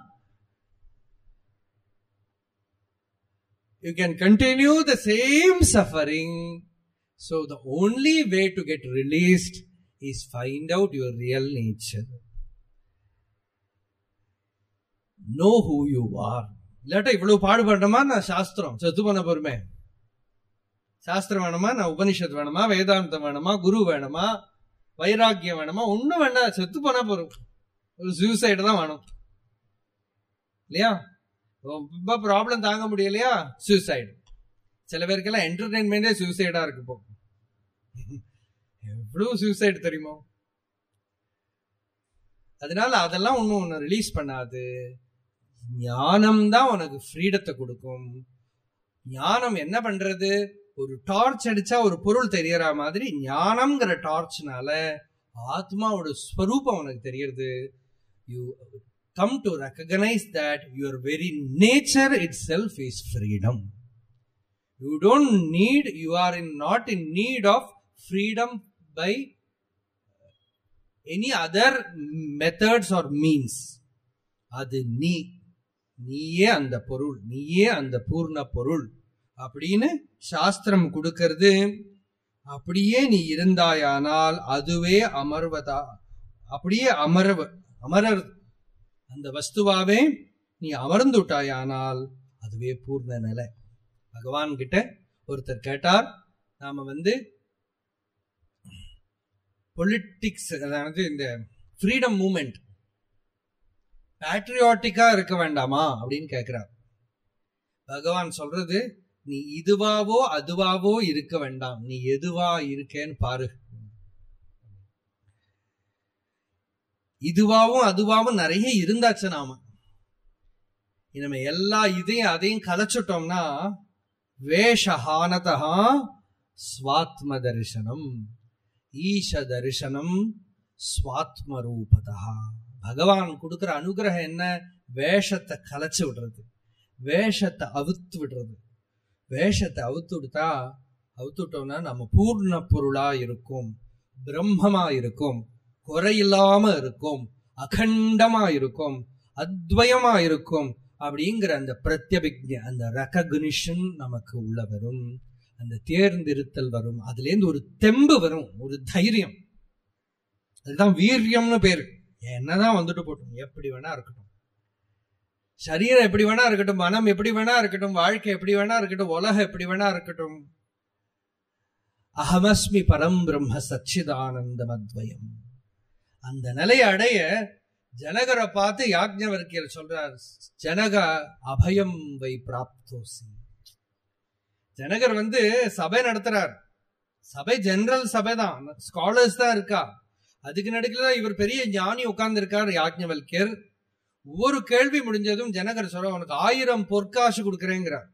you can continue the same suffering. So the only way to get released is find out your real nature. Know who you are. இல்லாட்டா இவ்வளவு பாடுபடணுமா நான் சாஸ்திரம் செத்து பண்ண பொறுமை சாஸ்திரம் வேணுமா நான் உபனிஷத் வேணுமா வேதாந்தம் வேணுமா குரு வேணுமா வைராக்கியம் வேணுமா ஒண்ணும் வேண்டாம் செத்து போனா போறோம் ஒரு சூசைடு தான் வேணும் இல்லையா ரொம்ப ப்ராப்ளம் தாங்க முடியலையா சூசைடு சில பேருக்கெல்லாம் என்டர்டைன்மெண்டே சூசைடா இருக்கு இப்போ எவ்வளவு சூசைடு தெரியுமோ அதனால அதெல்லாம் ஒன்னும் ஒன்னு ரிலீஸ் பண்ணாது ஞானம் தான் உனக்கு ஃப்ரீடத்தை கொடுக்கும் ஞானம் என்ன பண்றது ஒரு டார்ச் அடிச்சா ஒரு பொருள் தெரியற மாதிரி ஞானம்ங்கிற டார்ச்னால ஆத்மாவோட ஸ்வரூபம் உனக்கு தெரியறது you come to recognize that your very nature itself is freedom. You don't need, you are in, not in need of freedom by any other methods or means. அது நீ நீயே அந்த பொருள் நீயே அந்த பூர்ண பொருள் அப்படின்னு சாஸ்திரம் கொடுக்கிறது அப்படியே நீ இருந்தாயானால் அதுவே அமர்வதா அப்படியே அமர்வ அமரர் அந்த வஸ்துவாவே நீ அமர்ந்துட்டாயானால் அதுவே பூர்ண நிலை பகவான் கிட்ட ஒருத்தர் கேட்டார் நாம வந்து பொலிட்டிக்ஸ் அதாவது இந்த ஃப்ரீடம் மூமெண்ட் பேட்ரியாட்டிக்கா இருக்க வேண்டாமா அப்படின்னு கேட்கிறார் பகவான் சொல்றது நீ இதுவாவோ அதுவாவோ இருக்க வேண்டாம் நீ எதுவா இருக்கேன்னு பாரு இதுவாவும் அதுவாவும் நிறைய இருந்தாச்சு நாம நம்ம எல்லா இதையும் அதையும் கலைச்சிட்டோம்னா வேஷஹானதா ஸ்வாத்ம தரிசனம் ஈஷ தரிசனம் ஸ்வாத்ம ரூபதா பகவான் கொடுக்கிற அனுகிரகம் என்ன வேஷத்தை கலைச்சு விடுறது வேஷத்தை அவுத்து விடுறது வேஷத்தை அவுத்து விட்டா அவுத்து விட்டோம்னா நம்ம பூர்ண பொருளா இருக்கும் பிரம்மமா இருக்கும் குறையில்லாம இருக்கும் அகண்டமா இருக்கும் அத்வயமா இருக்கும் அப்படிங்கிற அந்த பிரத்யபிக்ஞ அந்த ரெக்கக்னிஷன் நமக்கு உள்ள வரும் அந்த தேர்ந்தெடுத்தல் வரும் அதுல இருந்து ஒரு தெம்பு வரும் ஒரு தைரியம் அதுதான் வீரியம்னு பேரு என்னதான் வந்துட்டு போட்டோம் எப்படி வேணா இருக்கட்டும் சரீரம் எப்படி வேணா இருக்கட்டும் மனம் எப்படி வேணா இருக்கட்டும் வாழ்க்கை எப்படி வேணா இருக்கட்டும் உலகம் எப்படி வேணா இருக்கட்டும் அகமஸ்மி பரம் பிரம்ம சச்சிதானந்தம் அத்வயம் அந்த நிலையை அடைய ஜனகரை பார்த்து யாக்ஞவர்க்கியர் சொல்றார் ஜனக அபயம் வை பிராப்தோசி ஜனகர் வந்து சபை நடத்துறார் சபை ஜெனரல் சபை தான் ஸ்காலர்ஸ் தான் இருக்கா அதுக்கு நடுக்கல இவர் பெரிய ஞானி உட்கார்ந்து இருக்கார் யாக்ஞவல்யர் ஒவ்வொரு கேள்வி முடிஞ்சதும் ஜனகர் சொல்ற உனக்கு ஆயிரம் பொற்காசு கொடுக்குறேங்கிறார்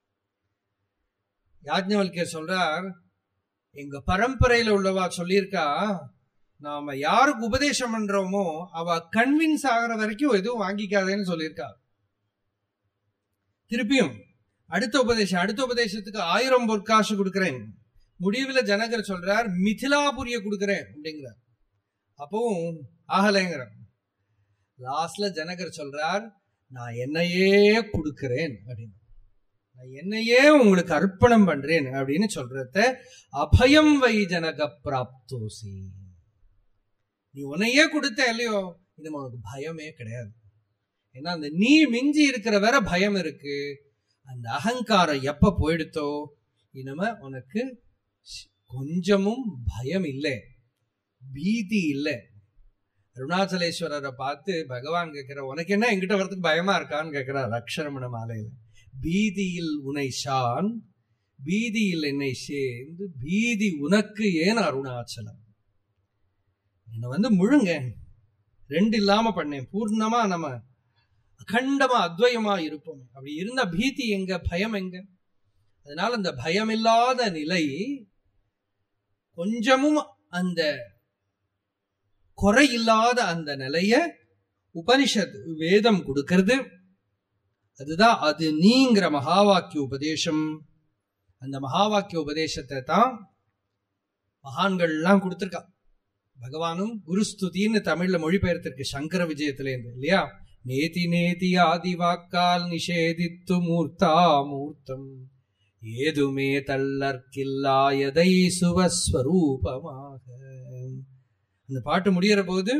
யாஜ்ஞவல்யர் சொல்றார் எங்க பரம்பரையில உள்ளவா சொல்லியிருக்கா நாம யாருக்கு உபதேசம் பண்றோமோ அவ கன்வின்ஸ் ஆகிற வரைக்கும் எதுவும் வாங்கிக்காதேன்னு சொல்லியிருக்கா திருப்பியும் அடுத்த உபதேசம் அடுத்த உபதேசத்துக்கு ஆயிரம் பொற்காசு கொடுக்கிறேன் முடிவுல ஜனகர் சொல்றார் மிथिलाபுரிய கொடுக்கிறேன் அப்படிங்கிறார் அப்பவும் ஆகலைங்கிறார் லாஸ்ட்ல ஜனகர் சொல்றார் நான் என்னையே கொடுக்கிறேன் அப்படின்னு நான் என்னையே உங்களுக்கு அர்ப்பணம் பண்றேன் அப்படின்னு சொல்றத அபயம் வை ஜனக பிராப்தோசி நீ உன்னையே கொடுத்த இல்லையோ இது உனக்கு பயமே கிடையாது ஏன்னா அந்த நீ மிஞ்சி இருக்கிற வர பயம் இருக்கு அந்த அகங்காரம் எப்ப போயிடுத்தோ இனிமே உனக்கு கொஞ்சமும் பயம் இல்லை பீதி இல்லை அருணாச்சலேஸ்வரரை பார்த்து பகவான் கேட்கிற உனக்கு என்ன எங்கிட்ட வரதுக்கு பயமா இருக்கான்னு கேட்கிறார் அக்ஷரமண மாலையில பீதியில் உனை ஷான் பீதியில் என்னை சேர்ந்து பீதி உனக்கு ஏன் அருணாச்சலம் என்னை வந்து முழுங்க ரெண்டு இல்லாம பண்ணேன் பூர்ணமா நம்ம அகண்டமா அத்வயமா இருப்போம் அப்படி இருந்த பீதி எங்க பயம் எங்க அதனால அந்த பயம் இல்லாத நிலை கொஞ்சமும் அந்த குறை இல்லாத அந்த நிலைய உபனிஷத் வேதம் கொடுக்கிறது அதுதான் அது நீங்கிற மகா வாக்கிய உபதேசம் அந்த மகா வாக்கிய உபதேசத்தை தான் மகான்கள் எல்லாம் கொடுத்திருக்கா பகவானும் குருஸ்துதின்னு தமிழ்ல மொழிபெயர்த்திருக்கு சங்கர விஜயத்திலேருந்து இல்லையா நேதி நேதி ஆதி வாக்கால் நிஷேதித்து மூர்த்தா மூர்த்தம் ஏதுமே தள்ளற்கில்லாயதை சுவஸ்வரூபமாக அந்த பாட்டு முடிகிற போது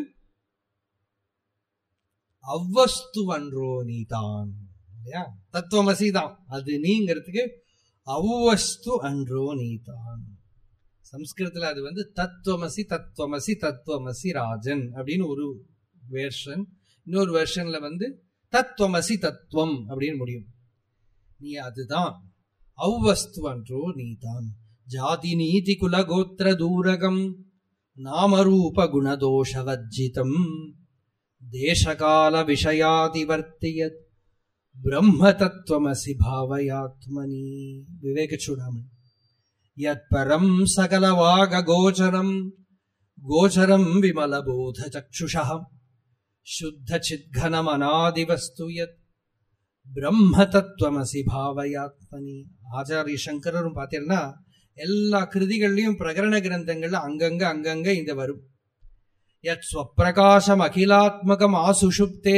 அவ்வஸ்து அன்றோ நீதான் இல்லையா தத்துவமசி தான் அது நீங்கிறதுக்கு அவ்வஸ்து அன்றோ நீதான் சம்ஸ்கிருதத்துல அது வந்து தத்துவமசி தத்துவமசி தத்துவமசி ராஜன் அப்படின்னு ஒரு வேர்ஷன் இன்னொரு வெர்ஷன்ல வந்து தத்துவமசி தத்துவம் அப்படின்னு முடியும் நீ அதுதான் அவ்வஸ்து அன்றோ நீதான் ஜாதி நீதி குல கோத்திர தூரகம் நாமரூப குணதோஷவஜ்ஜிதம் தேசகால விஷயாதிவர்த்தியத் பிரம்ம தத்துவமசி பாவயாத்மனி விவேக சூடாமணி யத் பரம் சகலவாக கோச்சரம் கோச்சரம் விமலபோத சக்ஷுஷம் शुद्ध चिद्घनम अनादिवस्तु यत् பிரம்ம தத்துவமசி பாவயாத்மனி ஆச்சாரிய சங்கரரும் பார்த்தீங்கன்னா எல்லா கிருதிகள்லயும் பிரகரண கிரந்தங்கள்ல அங்கங்க அங்கங்க இந்த வரும் யத் ஸ்வப்பிரகாசம் அகிலாத்மகம் ஆசுஷுப்தே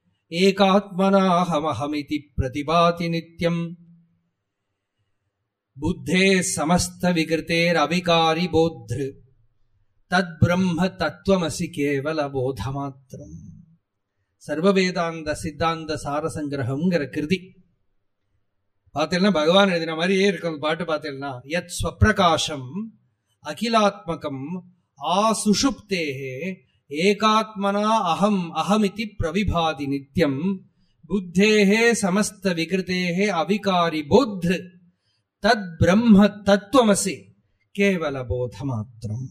ஏகாத்மனாஹமஹமிதி பிரதிபாதி நித்யம் புத்தே சமஸ்த விகிருத்தேர் அவிகாரி போத்ரு தத் பிரம்ம தத்துவமசி கேவல போத மாத்திரம் சர்வவேதாந்த சித்தாந்த சாரசங்கிரகம்ங்கிற கிருதி பார்த்தீங்கன்னா பகவான் எழுதின மாதிரியே இருக்கும் அந்த பாட்டு பார்த்தீங்கன்னா யத் ஸ்வப்பிரகாசம் அகிலாத்மகம் ஆசுஷுப்தேஹே ஏகாத்மனா அகம் அகமிதி பிரவிபாதி நித்யம் புத்தேஹே சமஸ்த விகிருத்தேஹே அவிகாரி போத்ரு தத் பிரம்ம தத்துவமசி கேவல போத மாத்திரம்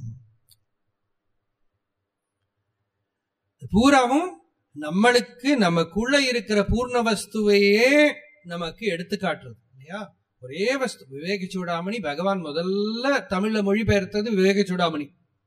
பூராவும் நம்மளுக்கு நமக்குள்ள இருக்கிற பூர்ண வஸ்துவையே நமக்கு எடுத்து காட்டுறது இல்லையா ஒரே வஸ்து விவேக சூடாமணி பகவான் முதல்ல தமிழ்ல மொழிபெயர்த்தது விவேக சூடாமணி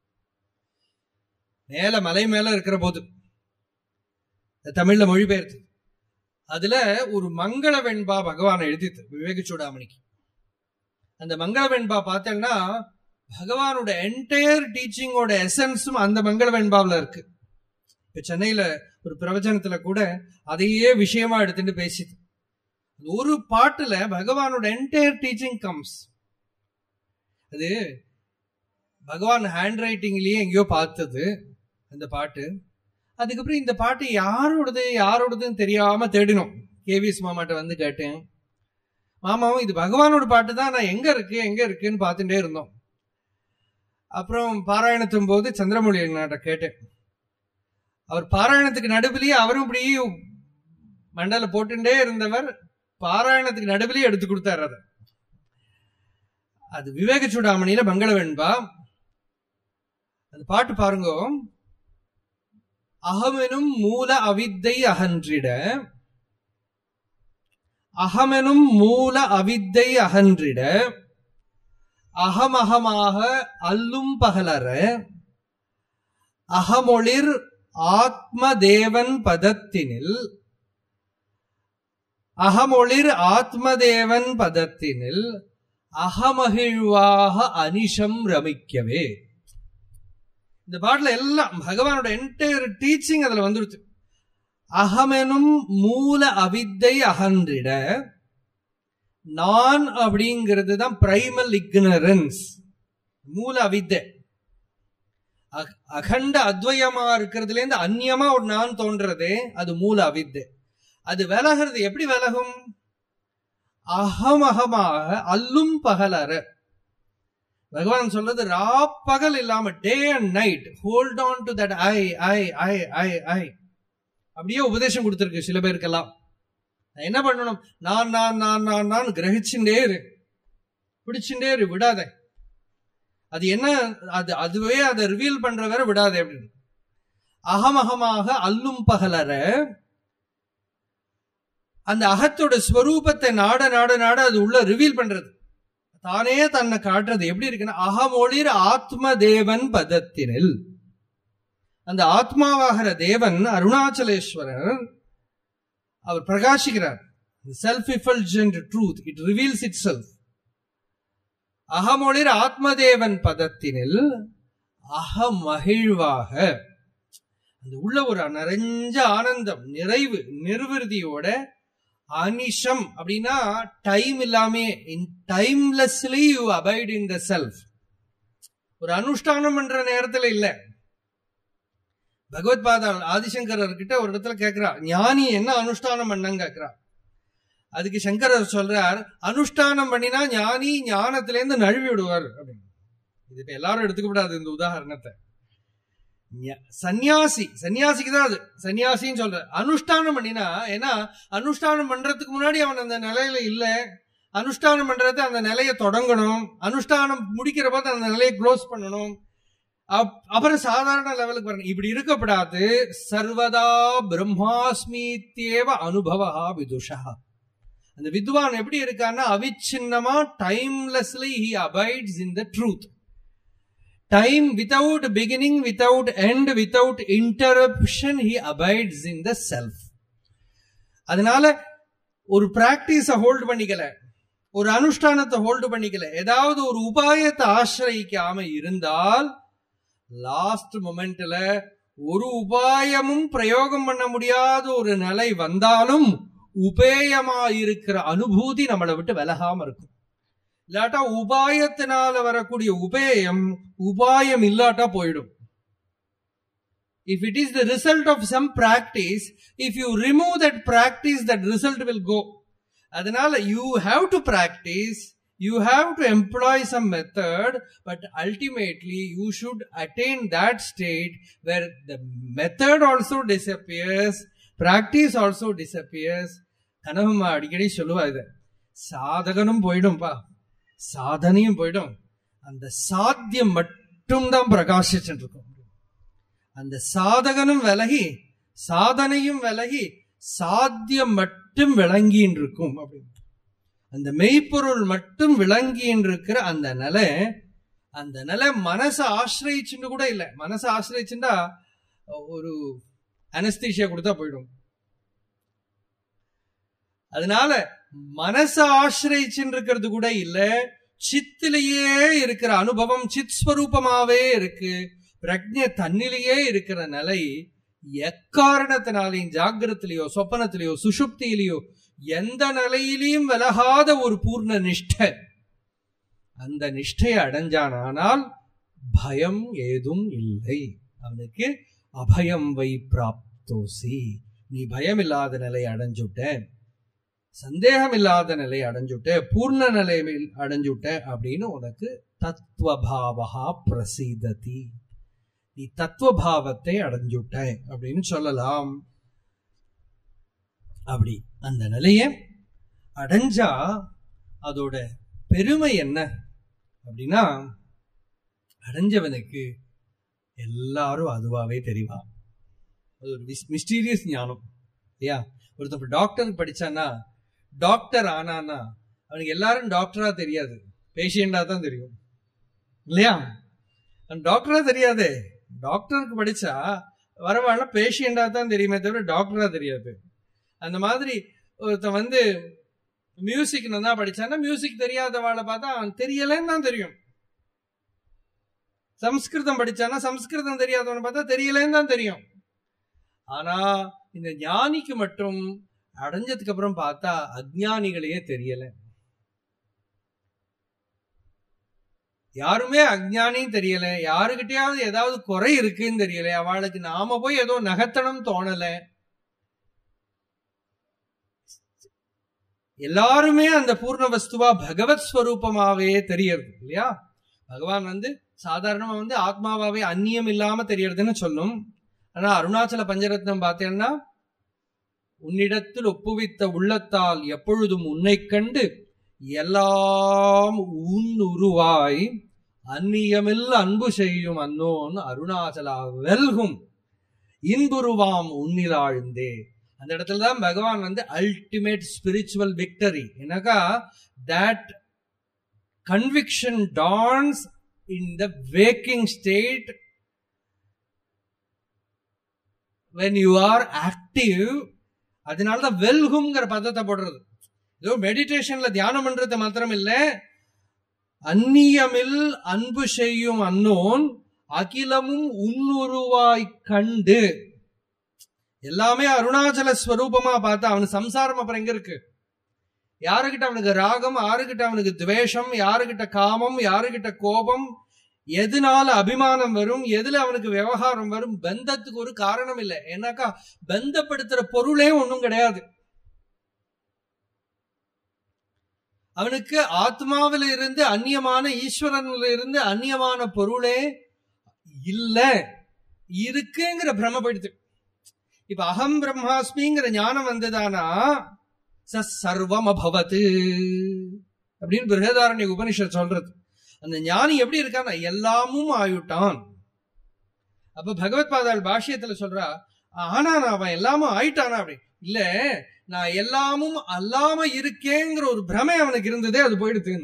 மேல மலை மேல இருக்கிற போது தமிழ்ல மொழிபெயர்த்து அதுல ஒரு மங்கள வெண்பா பகவான் எழுதித்து விவேக சூடாமணிக்கு அந்த மங்கள வெண்பா பார்த்தேன்னா பகவானோட என்டையர் டீச்சிங்கோட எசன்ஸும் அந்த மங்கள வெண்பாவில் இருக்கு இப்ப சென்னையில ஒரு பிரவச்சனத்துல கூட அதையே விஷயமா எடுத்துட்டு பேசிது ஒரு பாட்டுல பகவானோட என்டையர் டீச்சிங் கம்ஸ் அது பகவான் ஹேண்ட் ரைட்டிங்லயே எங்கேயோ பார்த்தது அந்த பாட்டு அதுக்கப்புறம் இந்த பாட்டு யாரோடது யாரோடதுன்னு தெரியாம தேடினோம் கேவிஎஸ் மாமாட்ட வந்து கேட்டேன் மாமாவும் இது பகவானோட பாட்டு தான் நான் எங்க இருக்கு எங்க இருக்குன்னு பார்த்துட்டே இருந்தோம் அப்புறம் பாராயணத்தும் போது சந்திரமொழி நாட்ட கேட்டேன் அவர் பாராயணத்துக்கு நடுவிலேயே அவரும் இப்படி மண்டல போட்டுட்டே இருந்தவர் பாராயணத்துக்கு நடுவிலேயே எடுத்து கொடுத்தாரு அதை அது விவேக சூடாமணியில மங்கள வெண்பா அந்த பாட்டு பாருங்க அகமெனும் மூல அவித்தை அகன்றிட அகமெனும் மூல அவித்தை அகன்றிட அகமகமாக அல்லும் பகலர அகமொளிர் ஆத்ம தேவன் பதத்தினில் அகமொளிர் ஆத்மதேவன் பதத்தினில் அகமகிழ்வாக அனிஷம் ரமிக்கவே இந்த பாட்டுல எல்லாம் பகவானோட என்டையர் டீச்சிங் அதுல வந்துடுச்சு அகமெனும் மூல அவித்தை அகன்றிட நான் அப்படிங்கிறது தான் பிரைமல் இக்னரன்ஸ் மூல அவித்தை அகண்ட அத்வயமா இருக்கிறதுல இருந்து அந்நியமா ஒரு நான் தோன்றதே அது மூல அவித்தை அது விலகிறது எப்படி விலகும் அகமகமாக அல்லும் பகலற பகவான் சொல்றது ரா பகல் இல்லாம day and night hold on to that I I I I I அப்படியே உபதேசம் கொடுத்துருக்கு சில பேருக்கெல்லாம் என்ன பண்ணணும் நான் நான் நான் நான் நான் கிரகிச்சுட்டே இரு பிடிச்சுட்டே இரு விடாத அது என்ன அது அதுவே அதை ரிவீல் பண்ற வரை விடாதே அப்படின்னு அகமகமாக அல்லும் பகலற அந்த அகத்தோட ஸ்வரூபத்தை நாட நாட நாட அது உள்ள ரிவீல் பண்றது தானே தன்னை காட்டுறது எப்படி இருக்குன்னா அகமொழிர் ஆத்ம தேவன் பதத்தினில் அந்த ஆத்மாவாகிற தேவன் அருணாச்சலேஸ்வரர் அவர் பிரகாசிக்கிறார் self effulgent truth it reveals itself அகமொழிர் ஆத்மதேவன் பதத்தினில் அகமகிழ்வாக அந்த உள்ள ஒரு நிறைஞ்ச ஆனந்தம் நிறைவு நிர்விருதியோட அனிஷம் அப்படின்னா டைம் இல்லாமே in timelessly you abide in the self ஒரு அனுஷ்டானம் பண்ற நேரத்துல இல்ல பகவத் பாதா ஆதிசங்கரர் கிட்ட ஒரு இடத்துல கேக்குறா ஞானி என்ன அனுஷ்டானம் பண்ணங்க கேக்குறா அதுக்கு சங்கரர் சொல்றார் அனுஷ்டானம் பண்ணினா ஞானி ஞானத்துல இருந்து நழுவி விடுவார் அப்படின்னு இது இப்ப எல்லாரும் எடுத்துக்க கூடாது இந்த உதாரணத்தை சன்னியாசி சன்னியாசிக்கு தான் அது சன்னியாசின்னு சொல்ற அனுஷ்டானம் பண்ணினா ஏன்னா அனுஷ்டானம் பண்றதுக்கு முன்னாடி அவன் அந்த நிலையில இல்ல அனுஷ்டானம் பண்றது அந்த நிலையை தொடங்கணும் அனுஷ்டானம் முடிக்கிற போது அந்த நிலையை க்ளோஸ் பண்ணணும் அப்புறம் சாதாரண லெவலுக்கு வரணும் இப்படி இருக்கப்படாது சர்வதா பிரம்மாஸ்மித்யேவ அனுபவா விதுஷா அந்த வித்வான் எப்படி இருக்கான்னா அவிச்சின்னமா timelessly he abides in the truth time without beginning without end without interruption he abides in the self அதனால ஒரு பிராக்டிஸ ஹோல்டு பண்ணிக்கல ஒரு அனுஷ்டானத்தை ஹோல்டு பண்ணிக்கல ஏதாவது ஒரு உபாயத்தை ஆசிரியிக்காம இருந்தால் லாஸ்ட் மொமெண்ட்ல ஒரு உபாயமும் பிரயோகம் பண்ண முடியாத ஒரு நிலை வந்தாலும் உபேயமா இருக்கிற அனுபூதி நம்மளை விட்டு விலகாம இருக்கும் இல்லாட்டா உபாயத்தினால வரக்கூடிய உபேயம் உபாயம் இல்லாட்டா போயிடும் if it is the result of some practice if you remove that practice that result will go அதனால you have to practice you have to employ some method but ultimately you should attain that state where the method also disappears practice also disappears கனகம்மா அடிக்கடி சொல்லுவா இத சாதகனும் போயிடும்பா சாதனையும் போயிடும் அந்த சாத்தியம் மட்டும்தான் பிரகாசிச்சுட்டு இருக்கும் அந்த சாதகனும் விலகி சாதனையும் விலகி சாத்தியம் மட்டும் விளங்கின்னு இருக்கும் அப்படின்னு அந்த மெய்ப்பொருள் மட்டும் விளங்கின்னு இருக்கிற அந்த நிலை அந்த நிலை மனசை ஆசிரியிச்சுன்னு கூட இல்லை மனசை ஆசிரியிச்சுண்டா ஒரு அனஸ்தீஷியா கொடுத்தா போயிடும் அதனால மனசை ஆசிரியிச்சுன்னு இருக்கிறது கூட இல்ல சித்திலேயே இருக்கிற அனுபவம் சித் ஸ்வரூபமாவே இருக்கு பிரஜை தன்னிலேயே இருக்கிற நிலை எக்காரணத்தினாலையும் ஜாகிரத்திலேயோ சொப்பனத்திலேயோ சுஷுப்தியிலேயோ எந்த நிலையிலையும் விலகாத ஒரு பூர்ண நிஷ்டை அந்த நிஷ்டையை அடைஞ்சானால் பயம் ஏதும் இல்லை அவனுக்கு அபயம் வை பிராப்தோசி நீ பயம் இல்லாத நிலை அடைஞ்சுட்ட சந்தேகம் இல்லாத நிலை அடைஞ்சுட்ட பூர்ண நிலை அடைஞ்சுட்ட அப்படின்னு உனக்கு தத்துவபாவா பிரசிததி நீ தத்துவபாவத்தை அடைஞ்சுட்ட அப்படின்னு சொல்லலாம் அப்படி அந்த நிலைய அடைஞ்சா அதோட பெருமை என்ன அப்படின்னா அடைஞ்சவனுக்கு எல்லாரும் அதுவாவே தெரிவா அது ஒரு மிஸ்டீரியஸ் ஞானம் இல்லையா ஒருத்தன் டாக்டர் படிச்சானா டாக்டர் ஆனானா அவனுக்கு எல்லாரும் டாக்டரா தெரியாது பேஷண்டா தான் தெரியும் இல்லையா டாக்டரா தெரியாதே டாக்டருக்கு படிச்சா வரவாழ பேஷண்டா தான் தெரியுமே தவிர டாக்டரா தெரியாது அந்த மாதிரி ஒருத்தன் வந்து மியூசிக் நல்லா படிச்சானா மியூசிக் தெரியாதவாளை பார்த்தா அவன் தெரியலன்னு தான் தெரியும் சம்ஸ்கிருதம் படிச்சானா சம்ஸ்கிருதம் தெரியாதவனை பார்த்தா தெரியலன்னு தான் தெரியும் ஆனா இந்த ஞானிக்கு மட்டும் அடைஞ்சதுக்கு அப்புறம் பார்த்தா அஜ்ஞானிகளையே தெரியல யாருமே அஜ்ஞானியும் தெரியல யாருகிட்டயாவது ஏதாவது குறை இருக்குன்னு தெரியல அவளுக்கு நாம போய் ஏதோ நகத்தனம் தோணல எல்லாருமே அந்த பூர்ண வஸ்துவா பகவத் ஸ்வரூபமாவே தெரியறது இல்லையா பகவான் வந்து சாதாரணமா வந்து ஆத்மாவாவே அந்நியம் இல்லாம தெரியறதுன்னு சொல்லும் ஆனா அருணாச்சல பஞ்சரத்னம் பார்த்தேன்னா உன்னிடத்தில் ஒப்புவித்த உள்ளத்தால் எப்பொழுதும் உன்னை கண்டு எல்லாம் உன் உருவாய் அந்நியமில் அன்பு செய்யும் அன்னோன் அருணாச்சலா வெல்கும் இன்புருவாம் உன்னிலாழ்ந்தே அந்த இடத்துல தான் பகவான் வந்து அல்டிமேட் ஸ்பிரிச்சுவல் விக்டரி எனக்கா that conviction dawns in the waking state when you are active அதனாலதான் வெல்கும்ங்கிற பதத்தை போடுறது ஏதோ மெடிடேஷன்ல தியானம் பண்றது மாத்திரம் இல்ல அந்நியமில் அன்பு செய்யும் அன்னோன் அகிலமும் உன்னுருவாய் கண்டு எல்லாமே அருணாச்சல ஸ்வரூபமா பார்த்தா அவனு சம்சாரம் அப்புறம் எங்க இருக்கு யாருகிட்ட அவனுக்கு ராகம் யாருகிட்ட அவனுக்கு துவேஷம் யாருகிட்ட காமம் யாருகிட்ட கோபம் எதனால அபிமானம் வரும் எதுல அவனுக்கு விவகாரம் வரும் பந்தத்துக்கு ஒரு காரணம் இல்லை ஏன்னாக்கா பந்தப்படுத்துற பொருளே ஒன்றும் கிடையாது அவனுக்கு ஆத்மாவில இருந்து அந்நியமான ஈஸ்வரன்ல இருந்து அந்நியமான பொருளே இல்ல இருக்குங்கிற பிரமப்படுத்து இப்ப அகம் பிரம்மாஸ்மிங்கிற ஞானம் வந்ததானா சர்வம் அபவத்து அப்படின்னு பிருகதாரண்ய உபனிஷத் சொல்றது அந்த ஞானி எப்படி இருக்கான்னா எல்லாமும் ஆயுட்டான் அப்ப பகவத் பாதாள் பாஷ்யத்துல சொல்றா ஆனா நான் அவன் எல்லாமும் ஆயிட்டானா அப்படி இல்ல நான் எல்லாமும் அல்லாம இருக்கேங்கிற ஒரு பிரமை அவனுக்கு இருந்ததே அது போயிடுதுன்னு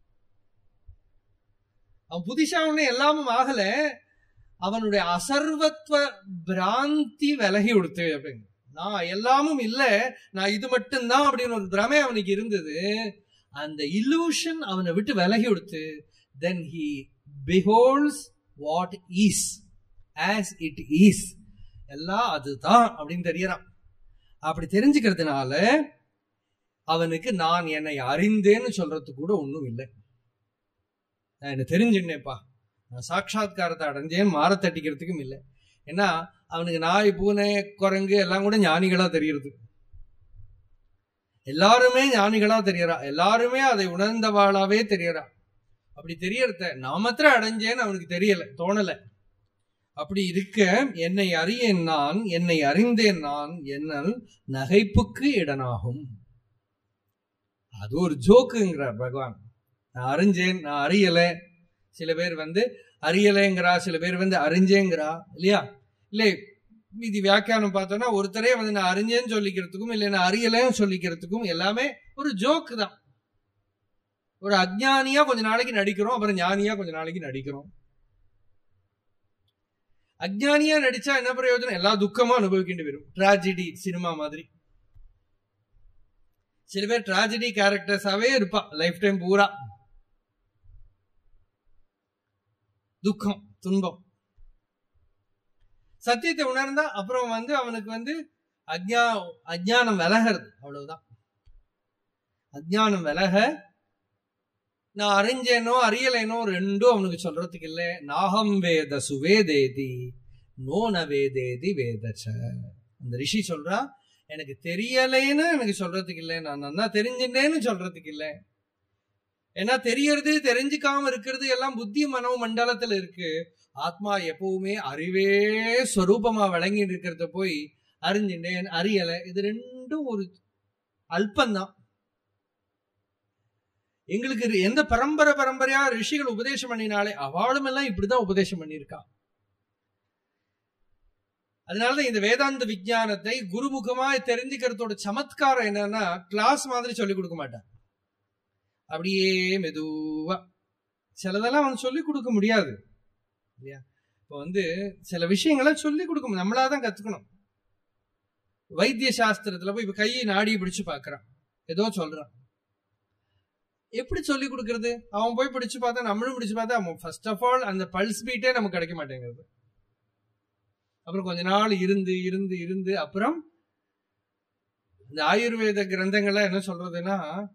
அவன் புதுசா ஒண்ணு எல்லாமும் ஆகல அவனுடைய அசர்வத்வ பிராந்தி விலகி கொடுத்து அப்படின்னு நான் எல்லாமும் இல்ல நான் இது மட்டும்தான் அப்படின்னு ஒரு பிரமை அவனுக்கு இருந்தது அந்த இல்லூஷன் அவனை விட்டு விலகி கொடுத்து then he beholds what is as it is எல்லாம் அதுதான் அப்படின்னு தெரியறான் அப்படி தெரிஞ்சுக்கிறதுனால அவனுக்கு நான் என்னை அறிந்தேன்னு சொல்றது கூட ஒன்றும் இல்லை நான் என்ன தெரிஞ்சுன்னேப்பா நான் சாட்சாத்காரத்தை அடைஞ்சேன் மாற தட்டிக்கிறதுக்கும் இல்லை ஏன்னா அவனுக்கு நாய் பூனை குரங்கு எல்லாம் கூட ஞானிகளா தெரியறது எல்லாருமே ஞானிகளா தெரியறா எல்லாருமே அதை உணர்ந்தவாளாவே தெரியறா அப்படி தெரியறத நான் மாத்திரம் அடைஞ்சேன்னு அவனுக்கு தெரியல தோணல அப்படி இருக்க என்னை அறியேன் நான் என்னை அறிந்தேன் நான் என்னல் நகைப்புக்கு இடனாகும் அது ஒரு ஜோக்குங்கிறார் பகவான் நான் அறிஞ்சேன் நான் அறியல சில பேர் வந்து அறியலைங்கிறா சில பேர் வந்து அறிஞ்சேங்கிறா இல்லையா இல்லை மீதி வியாக்கியானம் பார்த்தோம்னா ஒருத்தரே வந்து நான் அறிஞ்சேன்னு சொல்லிக்கிறதுக்கும் இல்லை நான் அறியலைன்னு சொல்லிக்கிறதுக்கும் எல்லாமே ஒரு ஜோக்கு தான் ஒரு அஜ்ஞானியா கொஞ்ச நாளைக்கு நடிக்கிறோம் அப்புறம் ஞானியா கொஞ்ச நாளைக்கு நடிக்கிறோம் அஜ்ஞானியா நடிச்சா என்ன பிரயோஜனம் எல்லா துக்கமும் அனுபவிக்கிட்டு வரும் டிராஜடி சினிமா மாதிரி சில பேர் டிராஜடி கேரக்டர்ஸாவே இருப்பா லைஃப் டைம் பூரா துக்கம் துன்பம் சத்தியத்தை உணர்ந்தா அப்புறம் வந்து அவனுக்கு வந்து அஜ்ஞா அஜ்ஞானம் விலகிறது அவ்வளவுதான் அஜ்ஞானம் விலக நான் அறிஞ்சேனோ அறியலேனோ ரெண்டும் அவனுக்கு சொல்றதுக்கு இல்லை நாகம் வேத சுவேதேதி நோன வேதேதி வேதச்ச அந்த ரிஷி சொல்றா எனக்கு தெரியலேன்னு எனக்கு சொல்றதுக்கு இல்லை நான் நல்லா தெரிஞ்சுட்டேன்னு சொல்றதுக்கு இல்லை ஏன்னா தெரியறது தெரிஞ்சுக்காம இருக்கிறது எல்லாம் புத்தி மனோ மண்டலத்துல இருக்கு ஆத்மா எப்பவுமே அறிவே ஸ்வரூபமா விளங்கிட்டு இருக்கிறத போய் அறிஞ்சிட்டேன் அறியல இது ரெண்டும் ஒரு அல்பந்தான் எங்களுக்கு இது எந்த பரம்பரை பரம்பரையா ரிஷிகள் உபதேசம் பண்ணினாலே அவளும் எல்லாம் இப்படிதான் உபதேசம் பண்ணியிருக்கா அதனாலதான் இந்த வேதாந்த விஞ்ஞானத்தை குருமுகமா தெரிஞ்சுக்கிறதோட சமத்காரம் என்னன்னா கிளாஸ் மாதிரி சொல்லிக் கொடுக்க மாட்டான் அப்படியே மெதுவா சிலதெல்லாம் அவன் சொல்லிக் கொடுக்க முடியாது இல்லையா இப்போ வந்து சில விஷயங்களை சொல்லிக் கொடுக்க முடியும் நம்மளாதான் கத்துக்கணும் வைத்திய சாஸ்திரத்துல போய் இப்ப கையை நாடியை பிடிச்சு பாக்குறான் ஏதோ சொல்றான் எப்படி சொல்லி கொடுக்கறது அவன் போய் பிடிச்சு பார்த்தா நம்மளும் பிடிச்சு பார்த்தா அவன் ஃபர்ஸ்ட் ஆஃப் ஆல் அந்த பல்ஸ் பீட்டே நமக்கு கிடைக்க மாட்டேங்கிறது அப்புறம் கொஞ்ச நாள் இருந்து இருந்து இருந்து அப்புறம் இந்த ஆயுர்வேத கிரந்தங்கள்லாம் என்ன சொல்றதுன்னா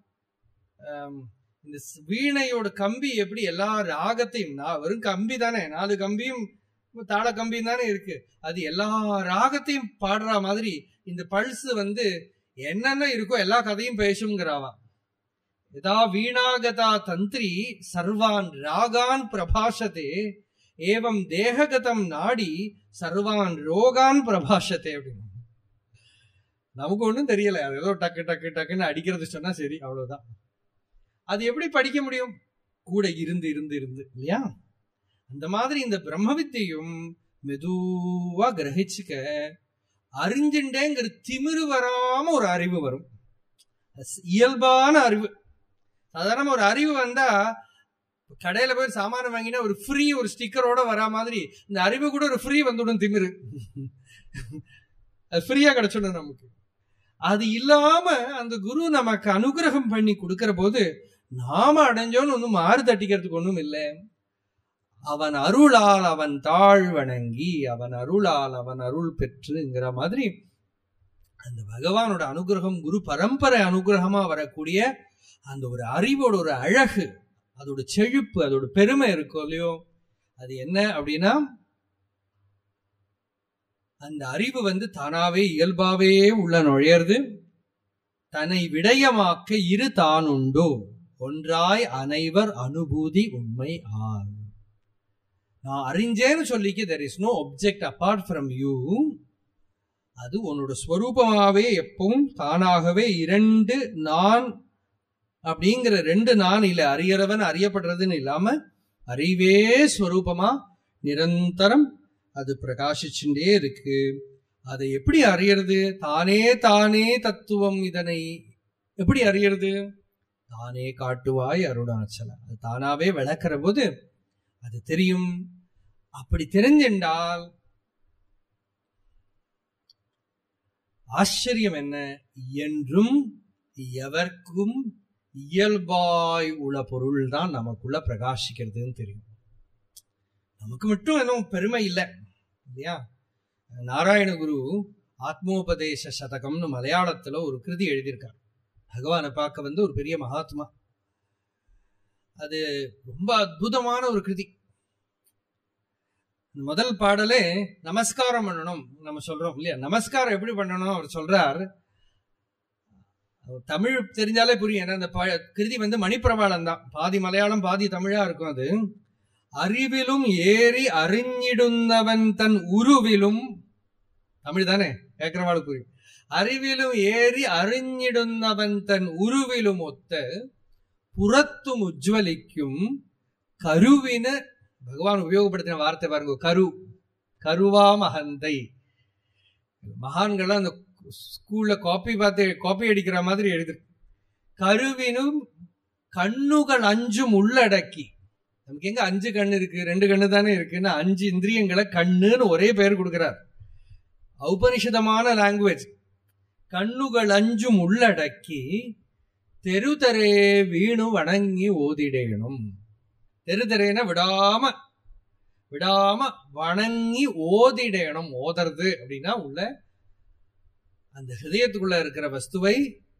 இந்த வீணையோட கம்பி எப்படி எல்லா ராகத்தையும் நான் வெறும் கம்பி தானே நாலு கம்பியும் தாள கம்பியும் தானே இருக்கு அது எல்லா ராகத்தையும் பாடுற மாதிரி இந்த பல்ஸ் வந்து என்னென்ன இருக்கோ எல்லா கதையும் பேசுங்கிறாவா யதா வீணாகதா தந்திரி சர்வான் ராகான் பிரபாஷத்தே ஏவம் தேககதம் நாடி சர்வான் ரோகான் பிரபாஷத்தே அப்படின்னு நமக்கு ஒன்றும் தெரியல அது ஏதோ டக்கு டக்கு டக்குன்னு அடிக்கிறது சொன்னா சரி அவ்வளவுதான் அது எப்படி படிக்க முடியும் கூட இருந்து இருந்து இருந்து இல்லையா அந்த மாதிரி இந்த பிரம்ம வித்தையும் மெதுவா கிரகிச்சுக்க அறிஞ்சுட்டேங்கிற திமிரு வராம ஒரு அறிவு வரும் இயல்பான அறிவு சாதாரண ஒரு அறிவு வந்தா கடையில போய் சாமானம் வாங்கினா ஒரு ஃப்ரீ ஒரு ஸ்டிக்கரோட வரா மாதிரி இந்த அறிவு கூட ஒரு ஃப்ரீ வந்துடும் திமிரு அது ஃப்ரீயா கிடைச்சிடும் நமக்கு அது இல்லாம அந்த குரு நமக்கு அனுகிரகம் பண்ணி கொடுக்கிற போது நாம அடைஞ்சோன்னு ஒன்னும் மாறு தட்டிக்கிறதுக்கு ஒண்ணும் இல்லை அவன் அருளால் அவன் தாழ் வணங்கி அவன் அருளால் அவன் அருள் பெற்றுங்கிற மாதிரி அந்த பகவானோட அனுகிரகம் குரு பரம்பரை அனுகிரகமா வரக்கூடிய அந்த ஒரு அறிவோட ஒரு அழகு அதோட செழிப்பு அதோட பெருமை இருக்கும் இல்லையோ அது என்ன அப்படின்னா அந்த அறிவு வந்து தானாவே இயல்பாவே உள்ள நுழையிறது தன்னை விடயமாக்க இரு தான் உண்டோ ஒன்றாய் அனைவர் அனுபூதி உண்மை ஆள் நான் அறிஞ்சேன்னு சொல்லிக்க there is no object apart from you அது உன்னோட ஸ்வரூபமாவே எப்பவும் தானாகவே இரண்டு நான் அப்படிங்கிற ரெண்டு நான் இல்ல அறியறவன் அறியப்படுறதுன்னு இல்லாம அறிவே ஸ்வரூபமா நிரந்தரம் அது பிரகாசிச்சுட்டே இருக்கு அதை எப்படி அறியறது தானே தானே தத்துவம் இதனை எப்படி அறியறது தானே காட்டுவாய் அருணாச்சலம் அது தானாவே விளக்குற போது அது தெரியும் அப்படி தெரிஞ்சின்றால் ஆச்சரியம் என்ன என்றும் எவர்க்கும் இயல்பாய் உள்ள பொருள் தான் நமக்குள்ள பிரகாசிக்கிறதுன்னு தெரியும் நமக்கு மட்டும் எதுவும் பெருமை இல்லை இல்லையா நாராயணகுரு ஆத்மோபதேச சதகம்னு மலையாளத்துல ஒரு கிருதி எழுதியிருக்கார் பகவானை பார்க்க வந்து ஒரு பெரிய மகாத்மா அது ரொம்ப அற்புதமான ஒரு கிருதி முதல் பாடலே நமஸ்காரம் பண்ணணும் நம்ம சொல்றோம் இல்லையா நமஸ்காரம் எப்படி பண்ணணும் அவர் சொல்றார் தமிழ் தெரிஞ்சாலே புரியும் ஏன்னா அந்த ப- கிருதி வந்து மணிப்பிரவாளம் தான் பாதி மலையாளம் பாதி தமிழா இருக்கும் அது அறிவிலும் ஏறி அறிஞ்சிடுந்தவன் தன் உருவிலும் தமிழ் தானே கேட்கிறவாளுக்கு புரியும் அறிவிலும் ஏறி அறிஞ்சிடுந்தவன் தன் உருவிலும் ஒத்த புறத்தும் உஜ்வலிக்கும் கருவின பகவான் உபயோகப்படுத்தின வார்த்தை பாருங்க கரு கருவா மகந்தை மகான்கள் அந்த ஸ்கூல்ல காப்பி பார்த்து காப்பி அடிக்கிற மாதிரி எழுது கருவினும் கண்ணுகள் அஞ்சும் உள்ளடக்கி நமக்கு எங்க அஞ்சு கண்ணு இருக்கு ரெண்டு கண்ணு தானே இருக்குன்னா அஞ்சு இந்திரியங்களை கண்ணுன்னு ஒரே பெயர் கொடுக்கிறார் ஔபனிஷதமான லாங்குவேஜ் கண்ணுகள் அஞ்சும் உள்ளடக்கி தெருதரே வீணு வணங்கி ஓதிடேனும் தெருதரேன விடாம விடாம வணங்கி ஓதிடேனும் ஓதுறது அப்படின்னா உள்ள அந்த ஹிருதயத்துக்குள்ள இருக்கிற வஸ்துவை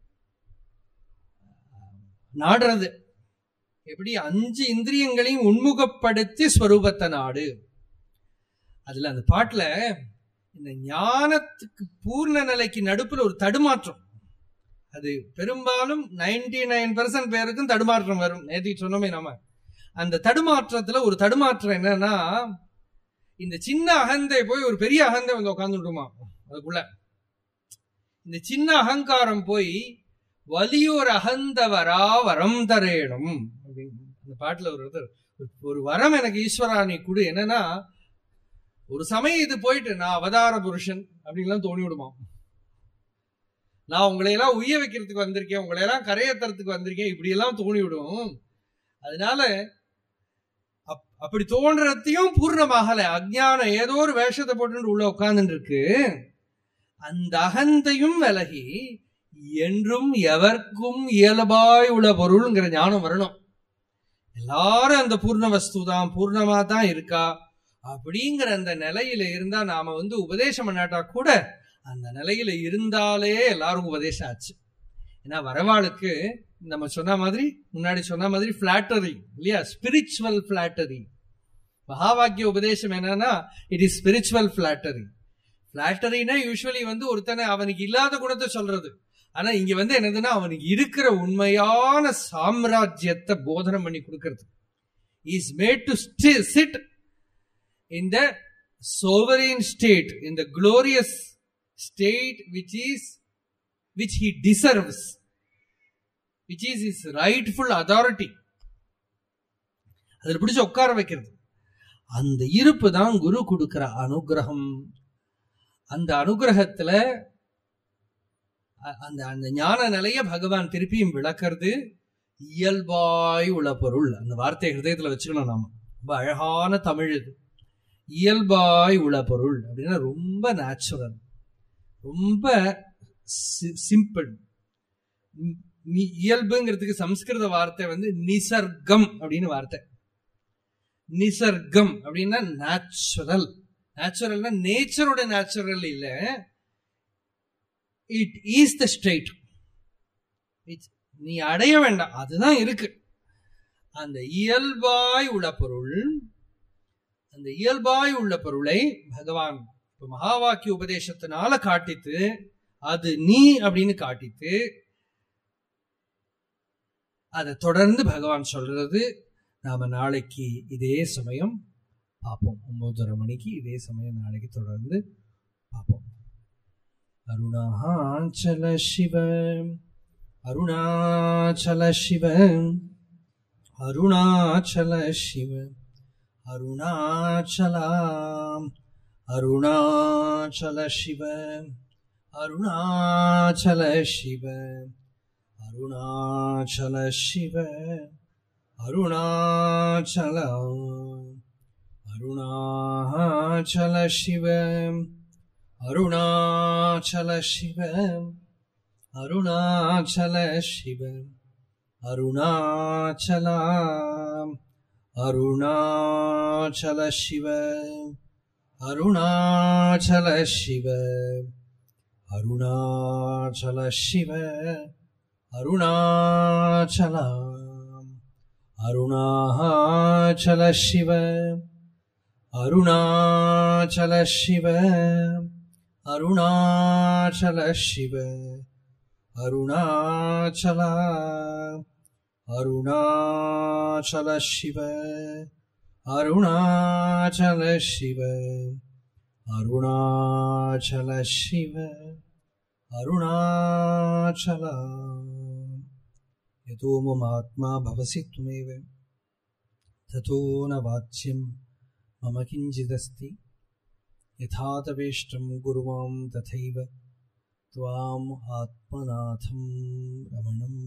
நாடுறது எப்படி அஞ்சு இந்திரியங்களையும் உன்முகப்படுத்தி ஸ்வரூபத்தை நாடு அதுல அந்த பாட்டுல இந்த ஞானத்துக்கு பூர்ண நிலைக்கு நடுப்புல ஒரு தடுமாற்றம் அது பெரும்பாலும் நைன்டி நைன் பர்சன்ட் பேருக்கும் தடுமாற்றம் வரும் நேத்தி சொன்னோமே நம்ம அந்த தடுமாற்றத்துல ஒரு தடுமாற்றம் என்னன்னா இந்த சின்ன அகந்தை போய் ஒரு பெரிய அகந்தை வந்து உட்காந்துட்டுமா அதுக்குள்ள இந்த சின்ன அகங்காரம் போய் வலியோர் அகந்தவரா வரம் தரேணும் அப்படின்னு அந்த பாட்டுல ஒரு இது, ஒரு வரம் எனக்கு ஈஸ்வரா நீ கொடு என்னன்னா ஒரு சமயம் இது போயிட்டு நான் அவதார புருஷன் அப்படின்லாம் தோணி விடுமா நான் உங்களை எல்லாம் உய்ய வைக்கிறதுக்கு வந்திருக்கேன் உங்களை எல்லாம் கரையேத்துறதுக்கு வந்திருக்கேன் இப்படி எல்லாம் தோணி விடும் அதனால அப்- அப்படி தோன்றதையும் பூர்ணமாகல அஜ்ஞானம் ஏதோ ஒரு வேஷத்தை போட்டு உள்ள உட்கார்ந்துட்டு இருக்கு அந்த அகந்தையும் விலகி என்றும் எவர்க்கும் இயல்பாய் உள்ள பொருள்ங்கிற ஞானம் வரணும் எல்லாரும் அந்த பூர்ண வஸ்து தான் பூர்ணமா தான் இருக்கா அப்படிங்கிற அந்த நிலையில இருந்தா நாம வந்து உபதேசம் பண்ணாட்டா கூட அந்த நிலையில இருந்தாலே எல்லாரும் உபதேசம் ஆச்சு ஏன்னா வரவாளுக்கு நம்ம சொன்ன மாதிரி முன்னாடி சொன்ன மாதிரி பிளாட்டரி இல்லையா ஸ்பிரிச்சுவல் பிளாட்டரி மகா வாக்கிய உபதேசம் என்னன்னா இட் இஸ் ஸ்பிரிச்சுவல் பிளாட்டரி பிளாட்டரினா யூஸ்வலி வந்து ஒருத்தனை அவனுக்கு இல்லாத குணத்தை சொல்றது ஆனா இங்க வந்து என்னதுன்னா அவனுக்கு இருக்கிற உண்மையான சாம்ராஜ்யத்தை போதனம் பண்ணி கொடுக்கறது is made to sit in the sovereign state, in the glorious state which is, which he deserves, which is his rightful authority. அதில் பிடிச்சு உட்கார வைக்கிறது அந்த இருப்பு தான் குரு கொடுக்கிற அனுகிரகம் அந்த அனுகிரகத்துல அ- அந்த அந்த ஞான நிலைய பகவான் திருப்பியும் விளக்குறது இயல்பாய் உள்ள பொருள் அந்த வார்த்தையை ஹிருதயத்துல வச்சுக்கணும் நாம ரொம்ப அழகான தமிழ் இது இயல்பாய் உள்ள பொருள் அப்படின்னா ரொம்ப நேச்சுரல் ரொம்ப சிம்பிள் இயல்புங்கிறதுக்கு சம்ஸ்கிருத வார்த்தை வந்து நிசர்க்கம் அப்படின்னு வார்த்தை நிசர்க்கம் அப்படின்னா நேச்சுரல் நேச்சுரல்னா நேச்சரோட நேச்சுரல் இல்ல இட் ஈஸ் த ஸ்ட்ரெயிட் நீ அடைய வேண்டாம் அதுதான் இருக்கு அந்த இயல்பாய் உள்ள பொருள் அந்த இயல்பாய் உள்ள பொருளை பகவான் இப்ப மகா வாக்கிய உபதேசத்தினால காட்டித்து அது நீ அப்படின்னு காட்டித்து அதை தொடர்ந்து பகவான் சொல்றது நாம நாளைக்கு இதே சமயம் பார்ப்போம் ஒன்பதரை மணிக்கு இதே சமயம் நாளைக்கு தொடர்ந்து பார்ப்போம் அருணாச்சல சிவ அருணாச்சல சிவ அருணாச்சல சிவ அருணாச்சலாம் அருணாச்சல சிவ அருணாச்சல சிவ அருணாச்சல சிவ அருணாச்சல அருணாச்சல சிவ அருணாச்சல சிவ அருணாச்சல சிவ அருணாச்சலாம் அருணாச்சல சிவ அருணாச்சல சிவ அருணாச்சல சிவ அருணாச்சலாம் अरुणाचल शिव अरुणाचल शिव अरुणाचल शिव अरुणाचल अरुणाचल शिव अरुणाचल शिव अरुणाचल शिव अरुणाचल यतो ममात्मा भवसि त्वमेव ततो न वाच्यं मम किञ्चिदस्ति यथा तवेष्टं गुरुवां तथैव त्वाम् आत्मनाथं रमणं